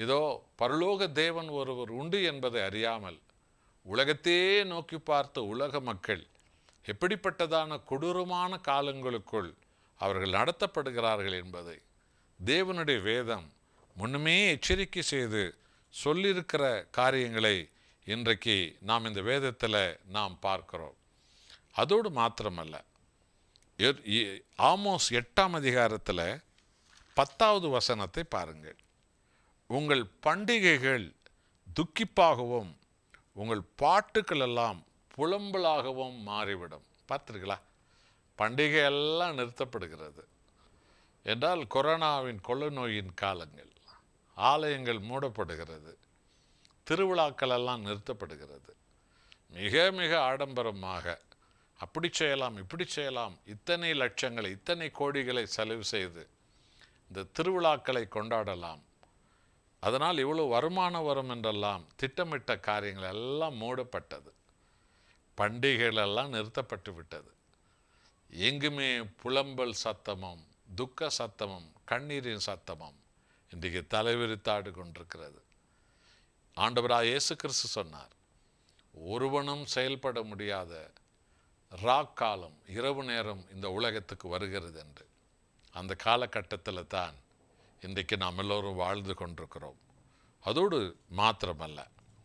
இதோ பரலோக தேவன் ஒருவர் உண்டு என்பதை அறியாமல் உலகத்தையே நோக்கி பார்த்த உலக மக்கள் எப்படிப்பட்டதான கொடூரமான காலங்களுக்குள் அவர்கள் நடத்தப்படுகிறார்கள் என்பதை தேவனுடைய வேதம் முன்னுமே எச்சரிக்கை செய்து சொல்லியிருக்கிற காரியங்களை இன்றைக்கு நாம் இந்த வேதத்தில் நாம் பார்க்கிறோம் அதோடு மாத்திரமல்ல எர்- இ- ஆமோஸ் எட்டாம் அதிகாரத்தில் பத்தாவது வசனத்தை பாருங்கள் உங்கள் பண்டிகைகள் துக்கிப்பாகவும் உங்கள் பாட்டுக்கள் எல்லாம் புலம்பலாகவும் மாறிவிடும் பார்த்துருங்களா பண்டிகை எல்லாம் நிறுத்தப்படுகிறது என்றால் கொரோனாவின் கொள்ளை நோயின் காலங்கள் ஆலயங்கள் மூடப்படுகிறது திருவிழாக்கள் எல்லாம் நிறுத்தப்படுகிறது மிக மிக ஆடம்பரமாக அப்படி செய்யலாம் இப்படி செய்யலாம் இத்தனை லட்சங்களை இத்தனை கோடிகளை செலவு செய்து இந்த திருவிழாக்களை கொண்டாடலாம் அதனால் இவ்வளோ வருமானம் வரும் என்றெல்லாம் திட்டமிட்ட காரியங்கள் எல்லாம் மூடப்பட்டது பண்டிகைகள் எல்லாம் நிறுத்தப்பட்டு விட்டது எங்குமே புலம்பல் சத்தமும் துக்க சத்தமும் கண்ணீரின் சத்தமும் இன்றைக்கு தலைவிரித்தாடு கொண்டிருக்கிறது ஆண்டவராக இயேசு கிறிஸ்து சொன்னார் ஒருவனும் செயல்பட முடியாத ராக்காலம் இரவு நேரம் இந்த உலகத்துக்கு வருகிறது என்று அந்த காலகட்டத்தில் தான் இன்றைக்கு நாம் எல்லோரும் வாழ்ந்து கொண்டிருக்கிறோம் அதோடு மாத்திரமல்ல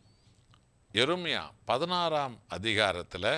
எருமியா பதினாறாம் அதிகாரத்தில்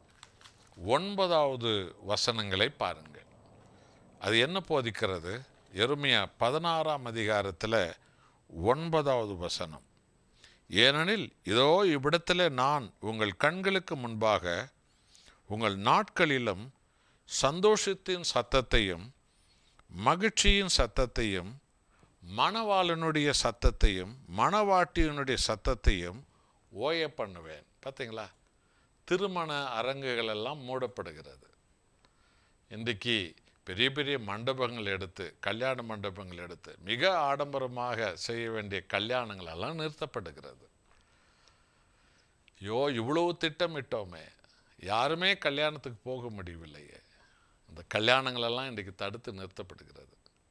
ஒன்பதாவது வசனங்களை பாருங்கள் அது என்ன போதிக்கிறது எருமியா பதினாறாம் அதிகாரத்தில் ஒன்பதாவது வசனம் ஏனெனில் இதோ இவ்விடத்தில் நான் உங்கள் கண்களுக்கு முன்பாக உங்கள் நாட்களிலும் சந்தோஷத்தின் சத்தத்தையும் மகிழ்ச்சியின் சத்தத்தையும் மணவாளனுடைய சத்தத்தையும் மணவாட்டியினுடைய சத்தத்தையும் ஓய பண்ணுவேன் பார்த்தீங்களா திருமண அரங்குகள் எல்லாம் மூடப்படுகிறது இன்றைக்கு பெரிய பெரிய மண்டபங்கள் எடுத்து கல்யாண மண்டபங்கள் எடுத்து மிக ஆடம்பரமாக செய்ய வேண்டிய கல்யாணங்கள் எல்லாம் நிறுத்தப்படுகிறது ஐயோ இவ்வளவு திட்டமிட்டோமே யாருமே கல்யாணத்துக்கு போக முடியவில்லையே அந்த கல்யாணங்களெல்லாம் இன்றைக்கு தடுத்து நிறுத்தப்படுகிறது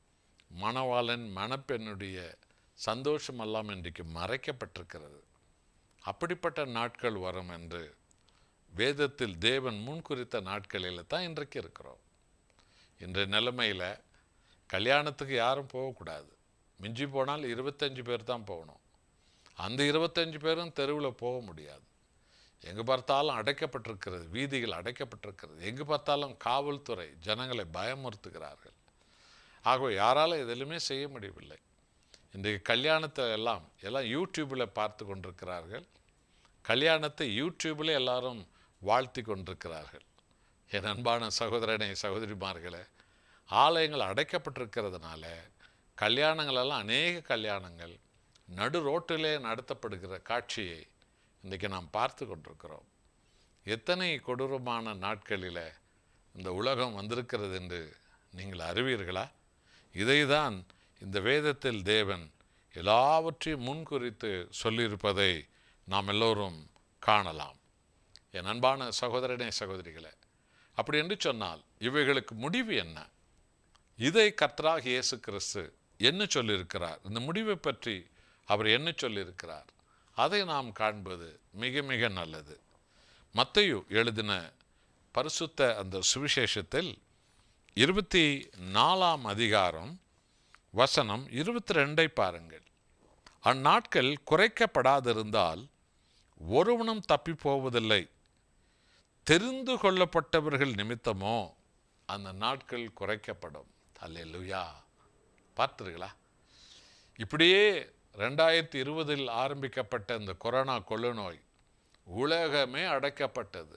மணவாளன் மணப்பெண்ணுடைய சந்தோஷமெல்லாம் இன்றைக்கு மறைக்கப்பட்டிருக்கிறது அப்படிப்பட்ட நாட்கள் வரும் என்று வேதத்தில் தேவன் முன்குறித்த நாட்களில் தான் இன்றைக்கு இருக்கிறோம் இன்றைய நிலைமையில் கல்யாணத்துக்கு யாரும் போகக்கூடாது மிஞ்சி போனால் இருபத்தஞ்சு பேர் தான் போகணும் அந்த இருபத்தஞ்சு பேரும் தெருவில் போக முடியாது எங்கே பார்த்தாலும் அடைக்கப்பட்டிருக்கிறது வீதிகள் அடைக்கப்பட்டிருக்கிறது எங்கே பார்த்தாலும் காவல்துறை ஜனங்களை பயமுறுத்துகிறார்கள் ஆகவே யாராலும் எதிலுமே செய்ய முடியவில்லை இன்றைக்கு கல்யாணத்தை எல்லாம் எல்லாம் யூடியூப்பில் பார்த்து கொண்டிருக்கிறார்கள் கல்யாணத்தை யூடியூப்பில் எல்லாரும் வாழ்த்தி கொண்டிருக்கிறார்கள் என் அன்பான சகோதரனை சகோதரிமார்களே ஆலயங்கள் அடைக்கப்பட்டிருக்கிறதுனால கல்யாணங்கள் எல்லாம் அநேக கல்யாணங்கள் நடு ரோட்டிலே நடத்தப்படுகிற காட்சியை இன்றைக்கி நாம் பார்த்து கொண்டிருக்கிறோம் எத்தனை கொடூரமான நாட்களில் இந்த உலகம் வந்திருக்கிறது என்று நீங்கள் அறிவீர்களா இதைதான் இந்த வேதத்தில் தேவன் எல்லாவற்றையும் முன்குறித்து சொல்லியிருப்பதை நாம் எல்லோரும் காணலாம் என் அன்பான சகோதரனே சகோதரிகளே அப்படி என்று சொன்னால் இவைகளுக்கு முடிவு என்ன இதை கர்த்தராக இயேசு கிறிஸ்து என்ன சொல்லியிருக்கிறார் இந்த முடிவை பற்றி அவர் என்ன சொல்லியிருக்கிறார் அதை நாம் காண்பது மிக மிக நல்லது மத்தையு எழுதின பரிசுத்த அந்த சுவிசேஷத்தில் இருபத்தி நாலாம் அதிகாரம் வசனம் இருபத்தி ரெண்டை பாருங்கள் அந்நாட்கள் குறைக்கப்படாதிருந்தால் ஒருவனும் தப்பி போவதில்லை தெரிந்து கொள்ளப்பட்டவர்கள் நிமித்தமோ அந்த நாட்கள் குறைக்கப்படும் அல்லேலூயா பார்த்தீர்களா இப்படியே ரெண்டாயிரத்தி இருபதில் ஆரம்பிக்கப்பட்ட இந்த கொரோனா கொள்ளு நோய் உலகமே அடைக்கப்பட்டது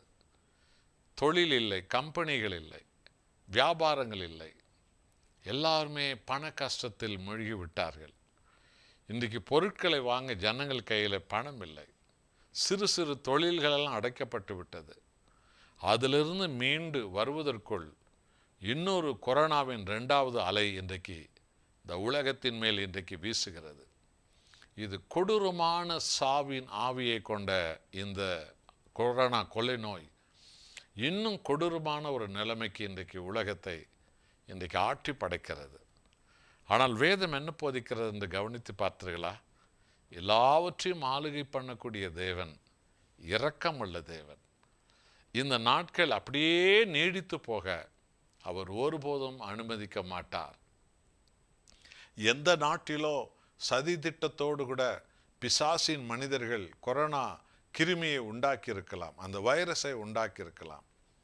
தொழில் இல்லை கம்பெனிகள் இல்லை வியாபாரங்கள் இல்லை எல்லாருமே பண கஷ்டத்தில் மூழ்கி விட்டார்கள் இன்றைக்கு பொருட்களை வாங்க ஜனங்கள் கையில் பணம் இல்லை சிறு சிறு தொழில்களெல்லாம் அடைக்கப்பட்டு விட்டது அதிலிருந்து மீண்டு வருவதற்குள் இன்னொரு கொரோனாவின் ரெண்டாவது அலை இன்றைக்கு இந்த உலகத்தின் மேல் இன்றைக்கு வீசுகிறது இது கொடூரமான சாவின் ஆவியை கொண்ட இந்த கொரோனா கொள்ளை நோய் இன்னும் கொடூரமான ஒரு நிலைமைக்கு இன்றைக்கு உலகத்தை இன்றைக்கு ஆட்டி படைக்கிறது ஆனால் வேதம் என்ன போதிக்கிறது என்று கவனித்து பார்த்தீர்களா எல்லாவற்றையும் ஆளுகை பண்ணக்கூடிய தேவன் இரக்கமுள்ள தேவன் இந்த நாட்கள் அப்படியே நீடித்து போக அவர் ஒருபோதும் அனுமதிக்க மாட்டார் எந்த நாட்டிலோ சதி திட்டத்தோடு கூட பிசாசின் மனிதர்கள் கொரோனா கிருமியை உண்டாக்கி இருக்கலாம் அந்த வைரஸை உண்டாக்கி இருக்கலாம்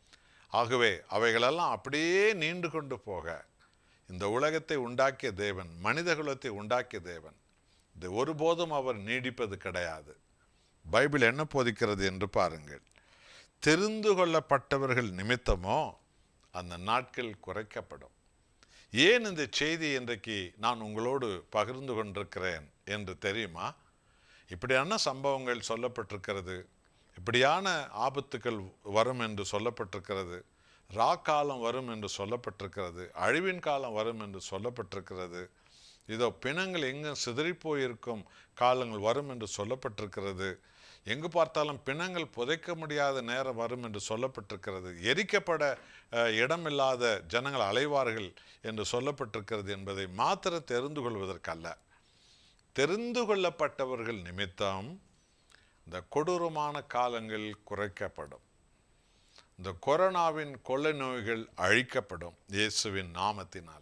ஆகவே அவைகளெல்லாம் அப்படியே நீண்டு கொண்டு போக இந்த உலகத்தை உண்டாக்கிய தேவன் மனித குலத்தை உண்டாக்கிய தேவன் இது ஒருபோதும் அவர் நீடிப்பது கிடையாது பைபிள் என்ன போதிக்கிறது என்று பாருங்கள் தெரிந்து கொள்ளப்பட்டவர்கள் நிமித்தமோ அந்த நாட்கள் குறைக்கப்படும் ஏன் இந்த செய்தி இன்றைக்கு நான் உங்களோடு பகிர்ந்து கொண்டிருக்கிறேன் என்று தெரியுமா இப்படியான சம்பவங்கள் சொல்லப்பட்டிருக்கிறது இப்படியான ஆபத்துக்கள் வரும் என்று சொல்லப்பட்டிருக்கிறது ரா காலம் வரும் என்று சொல்லப்பட்டிருக்கிறது அழிவின் காலம் வரும் என்று சொல்லப்பட்டிருக்கிறது இதோ பிணங்கள் எங்கும் சிதறிப்போயிருக்கும் காலங்கள் வரும் என்று சொல்லப்பட்டிருக்கிறது எங்கு பார்த்தாலும் பிணங்கள் புதைக்க முடியாத நேரம் வரும் என்று சொல்லப்பட்டிருக்கிறது எரிக்கப்பட அஹ், இடமில்லாத ஜனங்கள் அலைவார்கள் என்று சொல்லப்பட்டிருக்கிறது என்பதை மாத்திரம் தெரிந்து கொள்வதற்கல்ல தெரிந்து கொள்ளப்பட்டவர்கள் நிமித்தம் இந்த கொடூரமான காலங்கள் குறைக்கப்படும் இந்த கொரோனாவின் கொள்ளை நோய்கள் அழிக்கப்படும் இயேசுவின் நாமத்தினால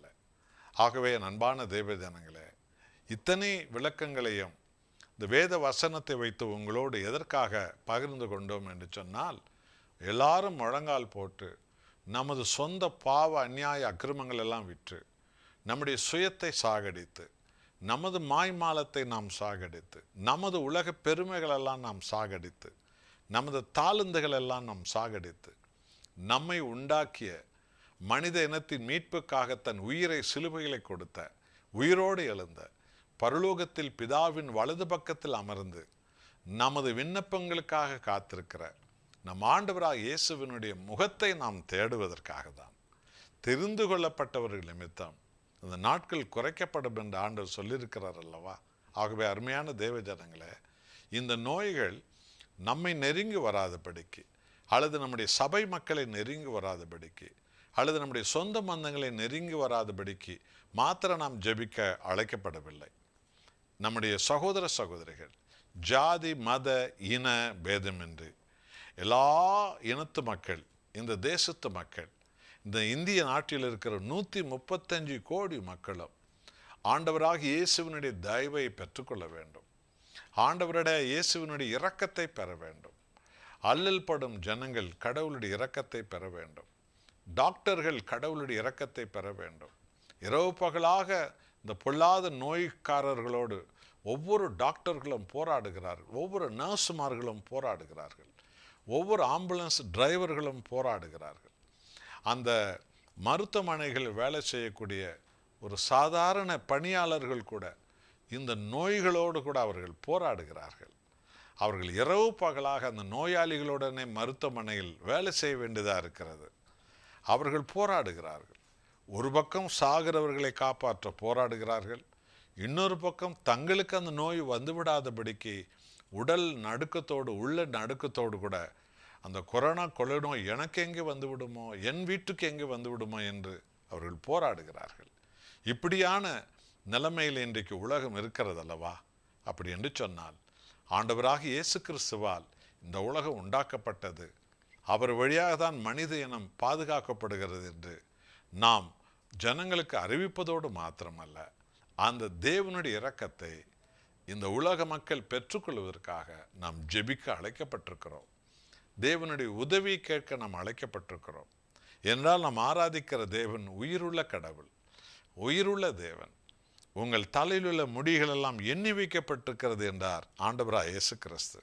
ஆகவே என் அன்பான தேவஜனங்களே இத்தனை விளக்கங்களையும் இந்த வேத வசனத்தை வைத்து உங்களோடு எதற்காக பகிர்ந்து கொண்டோம் என்று சொன்னால் எல்லாரும் முழங்கால் போட்டு நமது சொந்த பாவ அநியாய அக்கிரமங்கள் எல்லாம் விற்று நம்முடைய சுயத்தை சாகடித்து நமது மாய்மாலத்தை நாம் சாகடித்து நமது உலக பெருமைகளெல்லாம் நாம் சாகடித்து நமது தாளுந்துகள் எல்லாம் நாம் சாகடித்து நம்மை உண்டாக்கிய மனித இனத்தின் மீட்புக்காக தன் உயிரை சிலுவைகளை கொடுத்த உயிரோடு எழுந்த பரலோகத்தில் பிதாவின் வலது பக்கத்தில் அமர்ந்து நமது விண்ணப்பங்களுக்காக காத்திருக்கிற நம் ஆண்டவராக இயேசுவினுடைய முகத்தை நாம் தேடுவதற்காக தான் தெரிந்து கொள்ளப்பட்டவர்கள் நிமித்தம் இந்த நாட்கள் குறைக்கப்படும் என்று ஆண்டவர் சொல்லியிருக்கிறார் அல்லவா ஆகவே அருமையான தேவ ஜனங்களே இந்த நோய்கள் நம்மை நெருங்கி வராதபடிக்கு அல்லது நம்முடைய சபை மக்களை நெருங்கி வராதபடிக்கு அல்லது நம்முடைய சொந்த பந்தங்களை நெருங்கி வராதபடிக்கு மாத்திரம் நாம் ஜெபிக்க அழைக்கப்படவில்லை நம்முடைய சகோதர சகோதரிகள் ஜாதி மத இன பேதமின்றி எல்லா இனத்து மக்கள் இந்த தேசத்து மக்கள் இந்த இந்திய நாட்டில் இருக்கிற நூற்றி முப்பத்தஞ்சு கோடி மக்களும் ஆண்டவராக இயேசுவினுடைய தயவை பெற்றுக்கொள்ள வேண்டும் ஆண்டவருடைய இயேசுவினுடைய இரக்கத்தை பெற வேண்டும் அல்லல் படும் ஜனங்கள் கடவுளுடைய இரக்கத்தை பெற வேண்டும் டாக்டர்கள் கடவுளுடைய இரக்கத்தை பெற வேண்டும் இரவு பகலாக இந்த பொல்லாத நோய்க்காரர்களோடு ஒவ்வொரு டாக்டர்களும் போராடுகிறார்கள் ஒவ்வொரு நர்ஸுமார்களும் போராடுகிறார்கள் ஒவ்வொரு ஆம்புலன்ஸ் டிரைவர்களும் போராடுகிறார்கள் அந்த மருத்துவமனைகளில் வேலை செய்யக்கூடிய ஒரு சாதாரண பணியாளர்கள் கூட இந்த நோய்களோடு கூட அவர்கள் போராடுகிறார்கள் அவர்கள் இரவு பகலாக அந்த நோயாளிகளுடனே மருத்துவமனையில் வேலை செய்ய வேண்டியதாக இருக்கிறது அவர்கள் போராடுகிறார்கள் ஒரு பக்கம் சாகிறவர்களை காப்பாற்ற போராடுகிறார்கள் இன்னொரு பக்கம் தங்களுக்கு அந்த நோய் வந்துவிடாதபடிக்கு உடல் நடுக்கத்தோடு உள்ள நடுக்கத்தோடு கூட அந்த கொரோனா கொள்ளை நோய் எனக்கு எங்கே வந்து விடுமோ என் வீட்டுக்கு எங்கே வந்து விடுமோ என்று அவர்கள் போராடுகிறார்கள் இப்படியான நிலைமையில் இன்றைக்கு உலகம் இருக்கிறது அல்லவா அப்படி என்று சொன்னால் ஆண்டவராக இயேசு கிறிஸ்துவால் இந்த உலகம் உண்டாக்கப்பட்டது அவர் வழியாக தான் மனித இனம் பாதுகாக்கப்படுகிறது என்று நாம் ஜனங்களுக்கு அறிவிப்பதோடு மாத்திரமல்ல அந்த தேவனுடைய இரக்கத்தை இந்த உலக மக்கள் பெற்றுக்கொள்வதற்காக நாம் ஜெபிக்க அழைக்கப்பட்டிருக்கிறோம் தேவனுடைய உதவி கேட்க நாம் அழைக்கப்பட்டிருக்கிறோம் என்றால் நாம் ஆராதிக்கிற தேவன் உயிருள்ள கடவுள் உயிருள்ள தேவன் உங்கள் தலையிலுள்ள முடிகளெல்லாம் எண்ணி வைக்கப்பட்டிருக்கிறது என்றார் ஆண்டவராக இயேசு கிறிஸ்து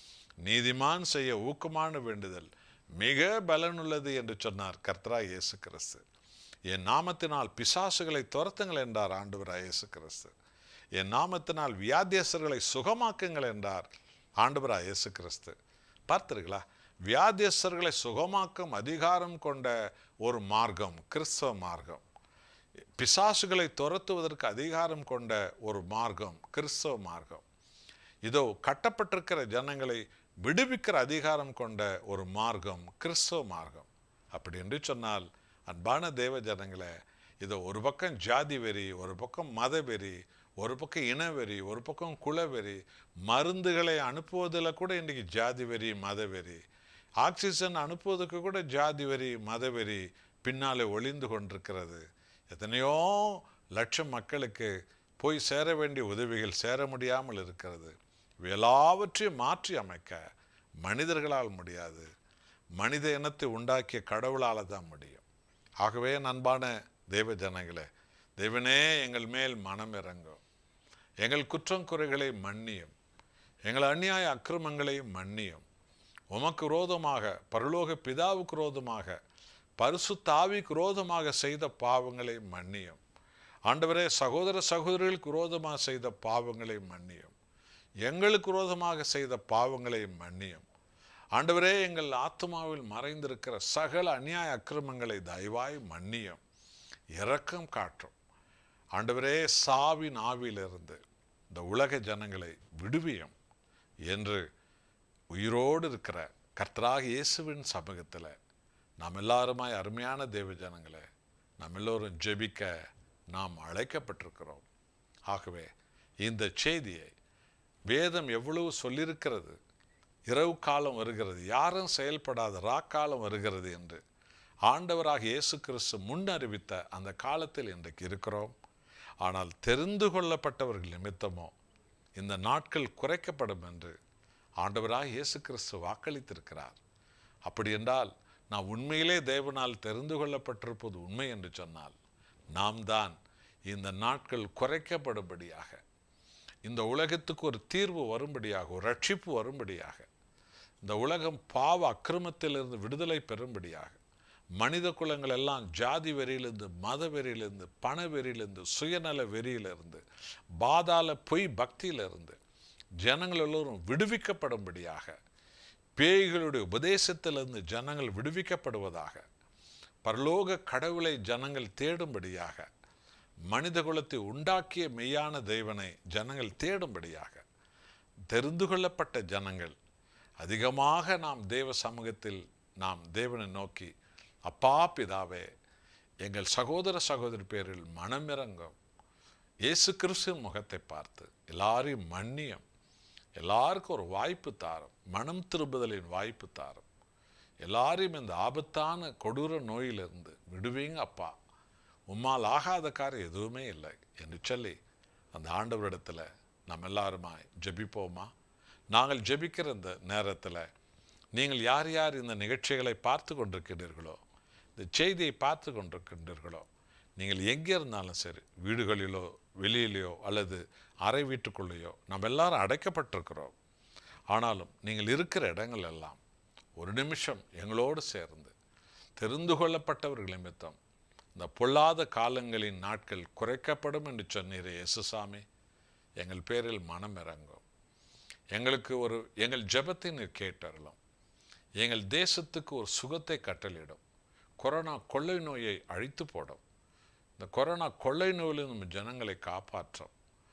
நீதிமான் செய்ய ஊக்கமான வேண்டுதல் மிக பலனுள்ளது என்று சொன்னார் கர்த்தரா இயேசு கிறிஸ்து என் நாமத்தினால் பிசாசுகளை துரத்துங்கள் என்றார் ஆண்டவராக இயேசு கிறிஸ்து என் நாமத்தினால் வியாதியஸ்தர்களை சுகமாக்குங்கள் என்றார் ஆண்டவராக இயேசு கிறிஸ்து பார்த்தீர்களா வியாதியஸ்தர்களை சுகமாக்கும் அதிகாரம் கொண்ட ஒரு மார்க்கம் கிறிஸ்தவ மார்க்கம் பிசாசுகளை துரத்துவதற்கு அதிகாரம் கொண்ட ஒரு மார்க்கம் கிறிஸ்தவ மார்க்கம் இதோ கட்டப்பட்டிருக்கிற ஜனங்களை விடுவிக்கிற அதிகாரம் கொண்ட ஒரு மார்க்கம் கிறிஸ்தவ மார்க்கம் அப்படி என்று சொன்னால் அன்பான தேவ ஜனங்களே இதோ ஒரு பக்கம் ஜாதி வெறி ஒரு பக்கம் மத வெறி ஒரு பக்கம் இனவெறி ஒரு பக்கம் குலவெறி மருந்துகளை அனுப்புவதில் கூட இன்றைக்கி ஜாதி வெறி மதவெறி ஆக்சிஜன் அனுப்புவதற்கு கூட ஜாதி வெறி மதவெறி பின்னாலே ஒளிந்து கொண்டிருக்கிறது எத்தனையோ லட்சம் மக்களுக்கு போய் சேர வேண்டிய உதவிகள் சேர முடியாமல் இருக்கிறது இவை எல்லாவற்றையும் மாற்றி அமைக்க மனிதர்களால் முடியாது மனித இனத்தை உண்டாக்கிய கடவுளால் தான் முடியும் ஆகவே நண்பான தெய்வ ஜனங்களே தெய்வனே எங்கள் மேல் மனம் இறங்கும் எங்கள் குற்றம் குறைகளை மன்னியும் எங்கள் அந்நியாய அக்கிரமங்களை மன்னியும் உமக்கு விரோதமாக பரலோக பிதாவுக்கு விரோதமாக பரிசு தாவிக்கு விரோதமாக செய்த பாவங்களை மன்னியும் ஆண்டவரே சகோதர சகோதரிகளுக்கு விரோதமாக செய்த பாவங்களை மன்னியும் எங்களுக்கு விரோதமாக செய்த பாவங்களை மன்னியும் ஆண்டவரே எங்கள் ஆத்மாவில் மறைந்திருக்கிற சகல அநியாய அக்கிரமங்களை தயவாய் மன்னியும் இரக்கம் காட்டும் ஆண்டவரே சாவின் ஆவியிலிருந்து இந்த உலக ஜனங்களை விடுவியும் என்று உயிரோடு இருக்கிற கர்த்தராக இயேசுவின் சமூகத்தில் நாம் எல்லாருமாய் அருமையான தேவ ஜனங்களே நாம் எல்லோரும் ஜெபிக்க நாம் அழைக்கப்பட்டிருக்கிறோம் ஆகவே இந்த செய்தியை வேதம் எவ்வளவு சொல்லியிருக்கிறது இரவு காலம் வருகிறது யாரும் செயல்படாத ராக்காலம் வருகிறது என்று ஆண்டவராக இயேசு கிறிஸ்து முன் அறிவித்த அந்த காலத்தில் இன்றைக்கு இருக்கிறோம் ஆனால் தெரிந்து கொள்ளப்பட்டவர்கள் நிமித்தமோ இந்த நாட்கள் குறைக்கப்படும் என்று ஆண்டவராக இயேசு கிறிஸ்து வாக்களித்திருக்கிறார் அப்படி என்றால் நான் உண்மையிலே தேவனால் தெரிந்து கொள்ளப்பட்டிருப்பது உண்மை என்று சொன்னால் நாம் தான் இந்த நாட்கள் குறைக்கப்படும்படியாக இந்த உலகத்துக்கு ஒரு தீர்வு வரும்படியாக ஒரு ரட்சிப்பு வரும்படியாக இந்த உலகம் பாவ அக்கிரமத்திலிருந்து விடுதலை பெறும்படியாக மனித குலங்கள் எல்லாம் ஜாதி வெறியிலிருந்து மத வெறியிலிருந்து பண வெறியிலிருந்து சுயநல வெறியிலிருந்து பாதாள பொய் பக்தியிலிருந்து ஜனங்கள் எல்லோரும் விடுவிக்கப்படும்படியாக பேய்களுடைய உபதேசத்திலிருந்து ஜனங்கள் விடுவிக்கப்படுவதாக பரலோக கடவுளை ஜனங்கள் தேடும்படியாக மனித குலத்தை உண்டாக்கிய மெய்யான தெய்வனை ஜனங்கள் தேடும்படியாக தெரிந்து கொள்ளப்பட்ட ஜனங்கள் அதிகமாக நாம் தேவ சமூகத்தில் நாம் தேவனை நோக்கி அப்பா பிதாவே எங்கள் சகோதர சகோதரி பேரில் மனமிறங்கும் இயேசு கிறிஸ்துவின் முகத்தை பார்த்து எல்லாரையும் மன்னியம் எல்லாருக்கும் ஒரு வாய்ப்பு தாரும் மனம் திரும்புதலின் வாய்ப்பு தாரும் எல்லாரையும் இந்த ஆபத்தான கொடூர நோயிலிருந்து விடுவீங்க அப்பா உம்மால் ஆகாத காரியம் எதுவுமே இல்லை என்று சொல்லி அந்த ஆண்டவரிடத்தில் நம்ம எல்லாருமாய் ஜெபிப்போமா நாங்கள் ஜெபிக்கிற இந்த நேரத்தில் நீங்கள் யார் யார் இந்த நிகழ்ச்சிகளை பார்த்து கொண்டிருக்கின்றீர்களோ இந்த செய்தியை பார்த்து கொண்டிருக்கின்றீர்களோ நீங்கள் எங்கே இருந்தாலும் சரி வீடுகளிலோ வெளியிலையோ அல்லது அறை வீட்டுக்குள்ளேயோ நம்ம எல்லாரும் அடைக்கப்பட்டிருக்கிறோம் ஆனாலும் நீங்கள் இருக்கிற இடங்கள் எல்லாம் ஒரு நிமிஷம் எங்களோடு சேர்ந்து தெரிந்து கொள்ளப்பட்டவர்கள் நிமித்தம் இந்த பொல்லாத காலங்களின் நாட்கள் குறைக்கப்படும் என்று சொன்னீரே இயேசுசாமி எங்கள் பேரில் மனம் இறங்கும் எங்களுக்கு ஒரு எங்கள் ஜெபத்தை நீர் கேட்டறலாம் எங்கள் தேசத்துக்கு ஒரு சுகத்தை கட்டளிடும் கொரோனா கொள்ளை நோயை அழித்து போடும் இந்த கொரோனா கொள்ளை நோயில் நம்ம ஜனங்களை காப்பாற்றும்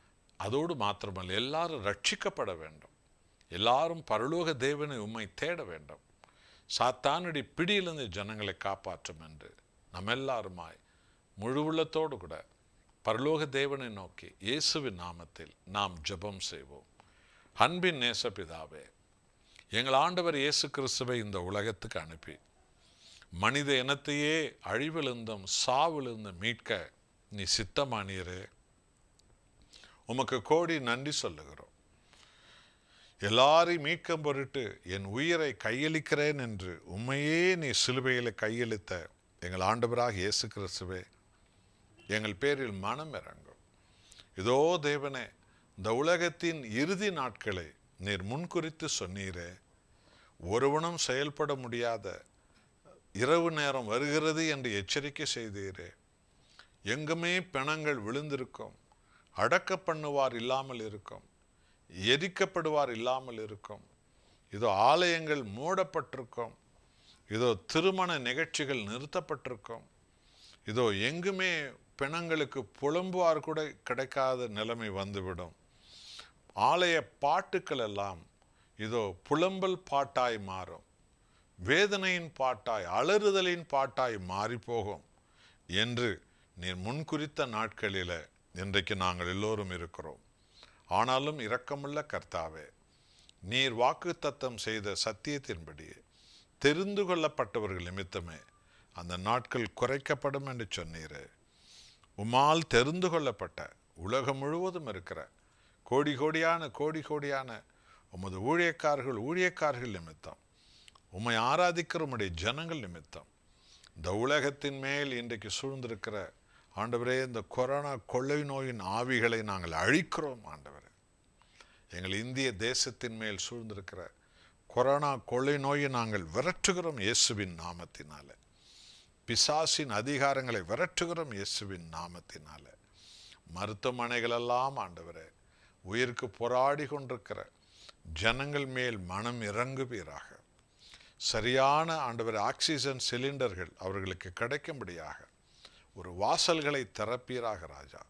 அதோடு மாத்திரமல்ல எல்லாரும் ரட்சிக்கப்பட வேண்டும் எல்லாரும் பரலோக தேவனை உம்மை தேட வேண்டும் சாத்தானுடைய பிடியிலிருந்து ஜனங்களை காப்பாற்றும் என்று நம்ம எல்லாருமாய் முழு உள்ளத்தோடு கூட பரலோக தேவனை நோக்கி இயேசுவின் நாமத்தில் நாம் ஜெபம் செய்வோம் அன்பின் நேசபிதாவே எங்கள் ஆண்டவர் இயேசு கிறிஸ்துவை இந்த உலகத்துக்கு அனுப்பி மனித இனத்தையே அழிவிலிருந்தும் சாவிலிருந்தும் மீட்க நீ சித்தமானீரே உமக்கு கோடி நன்றி சொல்லுகிறோம் எல்லாரையும் மீட்கம் பொருட்டு என் உயிரை கையளிக்கிறேன் என்று உண்மையே நீ சிலுவையில் கையளித்த எங்கள் ஆண்டவராக இயேசு கிறிஸ்துவே எங்கள் பேரில் மனம் இறங்கும் இதோ தேவனே இந்த உலகத்தின் இறுதி நாட்களை நீர் முன்குறித்து சொன்னீரே ஒருவனும் செயல்பட முடியாத இரவு நேரம் வருகிறது என்று எச்சரிக்கை செய்தீரே எங்குமே பிணங்கள் விழுந்திருக்கும் அடக்க பண்ணுவார் இல்லாமல் இருக்கும் எரிக்கப்படுவார் இல்லாமல் இருக்கும் இதோ ஆலயங்கள் மூடப்பட்டிருக்கும் இதோ திருமண நிகழ்ச்சிகள் நிறுத்தப்பட்டிருக்கும் இதோ எங்குமே பிணங்களுக்கு புலம்புவார் கூட கிடைக்காத நிலைமை வந்துவிடும் ஆலய பாட்டுக்கள் எல்லாம் இதோ புலம்பல் பாட்டாய் மாறும் வேதனையின் பாட்டாய் அலறுதலின் பாட்டாய் மாறி போகும் என்று நீர் முன்குறித்த நாட்களில் இன்றைக்கு நாங்கள் எல்லோரும் இருக்கிறோம் ஆனாலும் இரக்கமுள்ள கர்த்தாவே நீர் வாக்குத்தத்தம் செய்த சத்தியத்தின்படி தெரிந்து கொள்ளப்பட்டவர்கள் நிமித்தமே அந்த நாட்கள் குறைக்கப்படும் என்று சொன்னீரே உமால் தெரிந்து கொள்ளப்பட்ட உலகம் முழுவதும் இருக்கிற கோடி கோடியான கோடி கோடியான உமது ஊழியக்காரர்கள் ஊழியக்காரர்கள் நிமித்தம் உம்மை ஆராதிக்கிற உம்முடைய ஜனங்கள் நிமித்தம் இந்த உலகத்தின் மேல் இன்றைக்கு சூழ்ந்திருக்கிற ஆண்டவரே இந்த கொரோனா கொள்ளை நோயின் ஆவிகளை நாங்கள் அழிக்கிறோம் ஆண்டவரே எங்கள் இந்திய தேசத்தின் மேல் சூழ்ந்திருக்கிற கொரோனா கொள்ளை நோயை நாங்கள் விரட்டுகிறோம் இயேசுவின் நாமத்தினால பிசாசின் அதிகாரங்களை விரட்டுகிறோம் இயேசுவின் நாமத்தினால மருத்துவமனைகளெல்லாம் ஆண்டவரே உயிருக்கு போராடி கொண்டிருக்கிற ஜனங்கள் மேல் மனம் இறங்குவீராக சரியான ஆண்டவர் ஆக்சிஜன் சிலிண்டர்கள் அவர்களுக்கு கிடைக்கும்படியாக ஒரு வாசல்களை திறப்பீராக ராஜா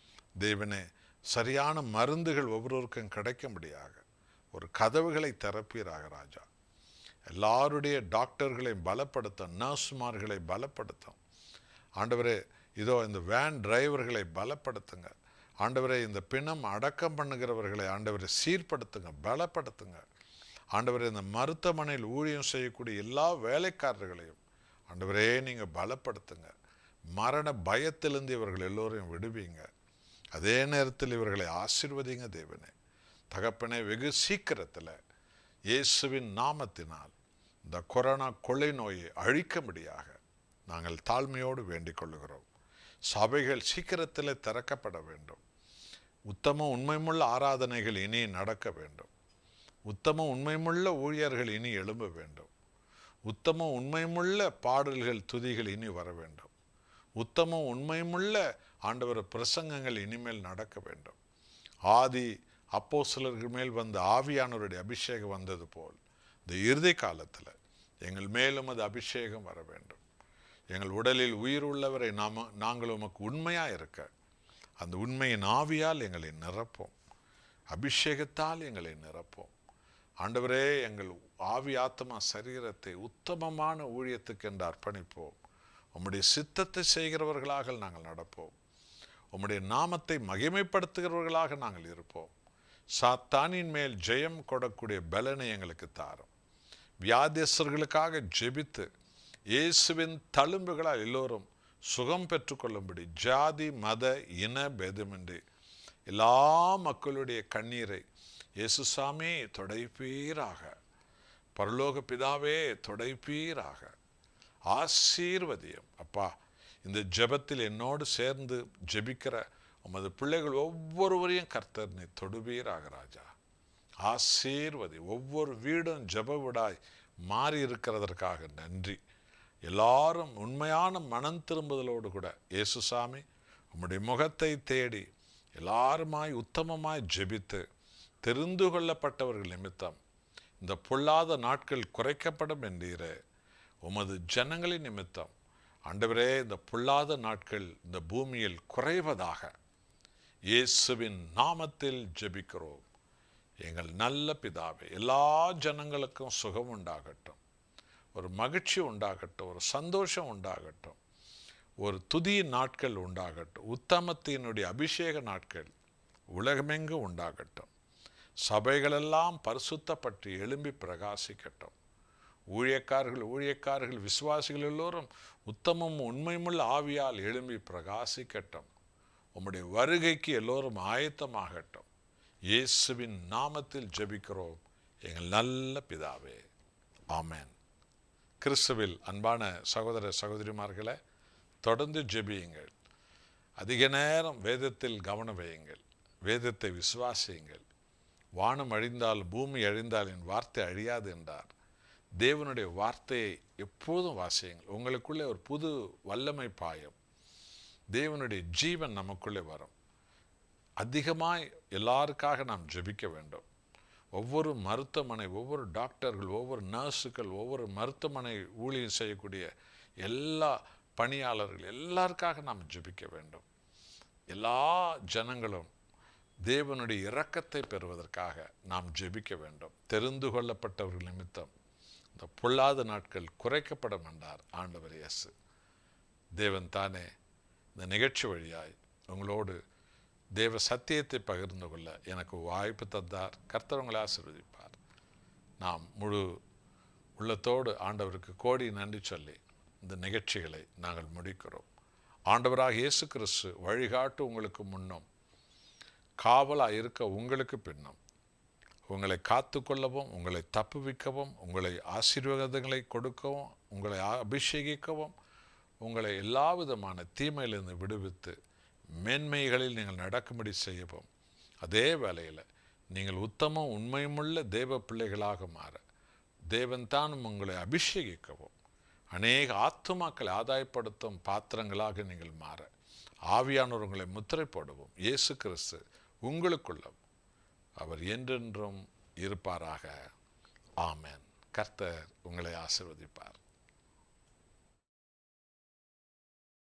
தேவனே சரியான மருந்துகள் ஒவ்வொருவருக்கும் கிடைக்கும்படியாக ஒரு கதவுகளை திறப்பீராக ராஜா எல்லாருடைய டாக்டர்களை பலப்படுத்தும் நர்ஸ்மார்களை பலப்படுத்தும் ஆண்டவரே இதோ இந்த வேன் டிரைவர்களை பலப்படுத்துங்க ஆண்டவரே இந்த பிணம் அடக்கம் பண்ணுகிறவர்களை ஆண்டவரை சீர்படுத்துங்க பலப்படுத்துங்க ஆண்டவரே இந்த மருத்துவமனையில் ஊழியம் செய்யக்கூடிய எல்லா வேலைக்காரர்களையும் ஆண்டவரே நீங்கள் பலப்படுத்துங்க மரண பயத்திலிருந்து இவர்கள் எல்லோரையும் விடுவீங்க அதே நேரத்தில் இவர்களை ஆசிர்வதிங்க தேவனே தகப்பனே வெகு சீக்கிரத்தில் இயேசுவின் நாமத்தினால் இந்த கொரோனா கொள்ளை நோயை அழிக்கும்படியாக நாங்கள் தாழ்மையோடு வேண்டிக் கொள்ளுகிறோம் சபைகள் சீக்கிரத்தில் திறக்கப்பட வேண்டும் உத்தம உண்மைமுள்ள ஆராதனைகள் இனி நடக்க வேண்டும் உத்தம உண்மைமுள்ள ஊழியர்கள் இனி எழும்ப வேண்டும் உத்தம உண்மைமுள்ள பாடல்கள் துதிகள் இனி வர வேண்டும் உத்தம உண்மைமுள்ள ஆண்டவர் பிரசங்கங்கள் இனிமேல் நடக்க வேண்டும் ஆதி அப்போ சிலர்கள் மேல் வந்த ஆவியானவருடைய அபிஷேகம் வந்தது போல் இந்த இறுதி காலத்தில் எங்கள் மேலும் அது அபிஷேகம் வர வேண்டும் எங்கள் உடலில் உயிர் உள்ளவரை நாம நாங்கள் உமக்கு உண்மையாக இருக்க அந்த உண்மையின் ஆவியால் எங்களை நிரப்போம் அபிஷேகத்தால் எங்களை நிரப்போம் ஆண்டவரே எங்கள் ஆவி ஆத்மா சரீரத்தை உத்தமமான ஊழியத்துக்கு என்று அர்ப்பணிப்போம் உம்முடைய சித்தத்தை செய்கிறவர்களாக நாங்கள் நடப்போம் உம்முடைய நாமத்தை மகிமைப்படுத்துகிறவர்களாக நாங்கள் இருப்போம் சாத்தானின் மேல் ஜெயம் கொடக்கூடிய பலனை எங்களுக்கு தாரும் வியாதியஸ்தர்களுக்காக ஜெபித்து இயேசுவின் தழும்புகளால் எல்லோரும் சுகம் பெற்றுக்கொள்ளும்படி ஜாதி மத இன பேதமின்றி எல்லா மக்களுடைய கண்ணீரை இயேசுசாமி தொடைப்பீராக பரலோக பிதாவே தொடைப்பீராக ஆசீர்வதியம் அப்பா இந்த ஜெபத்தில் என்னோடு சேர்ந்து ஜெபிக்கிற உமது பிள்ளைகள் ஒவ்வொருவரையும் கர்த்தர் நீ தொடுவீராக ராஜா ஆசீர்வதி ஒவ்வொரு வீடும் ஜெப விடாய் மாறி இருக்கிறதற்காக நன்றி எல்லாரும் உண்மையான மனம் திரும்புதலோடு கூட இயேசுசாமி உம்முடைய முகத்தை தேடி எல்லாருமாய் உத்தமமாய் ஜெபித்து தெரிந்து கொள்ளப்பட்டவர்கள் நிமித்தம் இந்த பொல்லாத நாட்கள் குறைக்கப்படும் என்றீரே உமது ஜனங்களின் நிமித்தம் ஆண்டவரே இந்த பொல்லாத நாட்கள் இந்த பூமியில் குறைவதாக இயேசுவின் நாமத்தில் ஜெபிக்கிறோம் எங்கள் நல்ல பிதாவே எல்லா ஜனங்களுக்கும் சுகம் உண்டாகட்டும் ஒரு மகிழ்ச்சி உண்டாகட்டும் ஒரு சந்தோஷம் உண்டாகட்டும் ஒரு துதியின் நாட்கள் உண்டாகட்டும் உத்தமத்தினுடைய அபிஷேக நாட்கள் உலகமெங்கு உண்டாகட்டும் சபைகளெல்லாம் பரிசுத்தப்பட்டு எழும்பி பிரகாசிக்கட்டும் ஊழியக்காரர்கள் ஊழியக்காரர்கள் விசுவாசிகள் எல்லோரும் உத்தமம் உண்மையுமுள்ள ஆவியால் எழும்பி பிரகாசிக்கட்டும் உம்முடைய வருகைக்கு எல்லோரும் ஆயத்தமாகட்டும் இயேசுவின் நாமத்தில் ஜெபிக்கிறோம் எங்கள் நல்ல பிதாவே ஆமென் கிறிஸ்துவில் அன்பான சகோதர சகோதரிமார்களே தொடர்ந்து ஜெபியுங்கள் அதிக நேரம் வேதத்தில் கவனம் வையுங்கள் வேதத்தை விசுவாசியுங்கள் வானம் அழிந்தால் பூமி அழிந்தால் என் வார்த்தை அழியாது என்றார் தேவனுடைய வார்த்தையை எப்போதும் வாசியுங்கள் உங்களுக்குள்ளே ஒரு புது வல்லமை பாயம் தேவனுடைய ஜீவன் நமக்குள்ளே வரும் அதிகமாய் எல்லாருக்காக நாம் ஜெபிக்க வேண்டும் ஒவ்வொரு மருத்துவமனை ஒவ்வொரு டாக்டர்கள் ஒவ்வொரு நர்ஸுகள் ஒவ்வொரு மருத்துவமனை ஊழியம் செய்யக்கூடிய எல்லா பணியாளர்கள் எல்லாருக்காக நாம் ஜெபிக்க வேண்டும் எல்லா ஜனங்களும் தேவனுடைய இரக்கத்தை பெறுவதற்காக நாம் ஜெபிக்க வேண்டும் தெரிந்து கொள்ளப்பட்டவர்கள் நிமித்தம் இந்த பொல்லாத நாட்கள் குறைக்கப்படும் என்றார் ஆண்டவர் இயேசு தேவன் தானே இந்த நிகழ்ச்சி வழியாய் உங்களோடு தேவ சத்தியத்தை பகிர்ந்து கொள்ள எனக்கு வாய்ப்பு தந்தார் கர்த்தர் உங்களை ஆசீர்வதிப்பார் நாம் முழு உள்ளத்தோடு ஆண்டவருக்கு கோடி நன்றி சொல்லி இந்த நிகழ்ச்சிகளை நாங்கள் முடிக்கிறோம் ஆண்டவராக இயேசு கிறிஸ்து வழிகாட்டு உங்களுக்கு முன்னும் காவலாக இருக்க உங்களுக்கு பின்னும் உங்களை காத்துக்கொள்ளவும் உங்களை தப்புவிக்கவும் உங்களை ஆசீர்வாதங்களை கொடுக்கவும் உங்களை அபிஷேகிக்கவும் உங்களை எல்லா விதமான தீமையிலிருந்து விடுவித்து மேன்மைகளில் நீங்கள் நடக்கும்படி செய்யவும் அதே வேளையில் நீங்கள் உத்தமம் உண்மையுமுள்ள தேவ பிள்ளைகளாக மாற தேவன் தான் உங்களை அபிஷேகிக்கவும் அநேக ஆத்துமாக்களை ஆதாயப்படுத்தும் பாத்திரங்களாக நீங்கள் மாற ஆவியானவர் உங்களை முத்திரை போடவும் இயேசு கிறிஸ்து உங்களுக்குள்ளவும் அவர் என்றென்றும் இருப்பாராக ஆமென் கர்த்தர் உங்களை ஆசிர்வதிப்பார்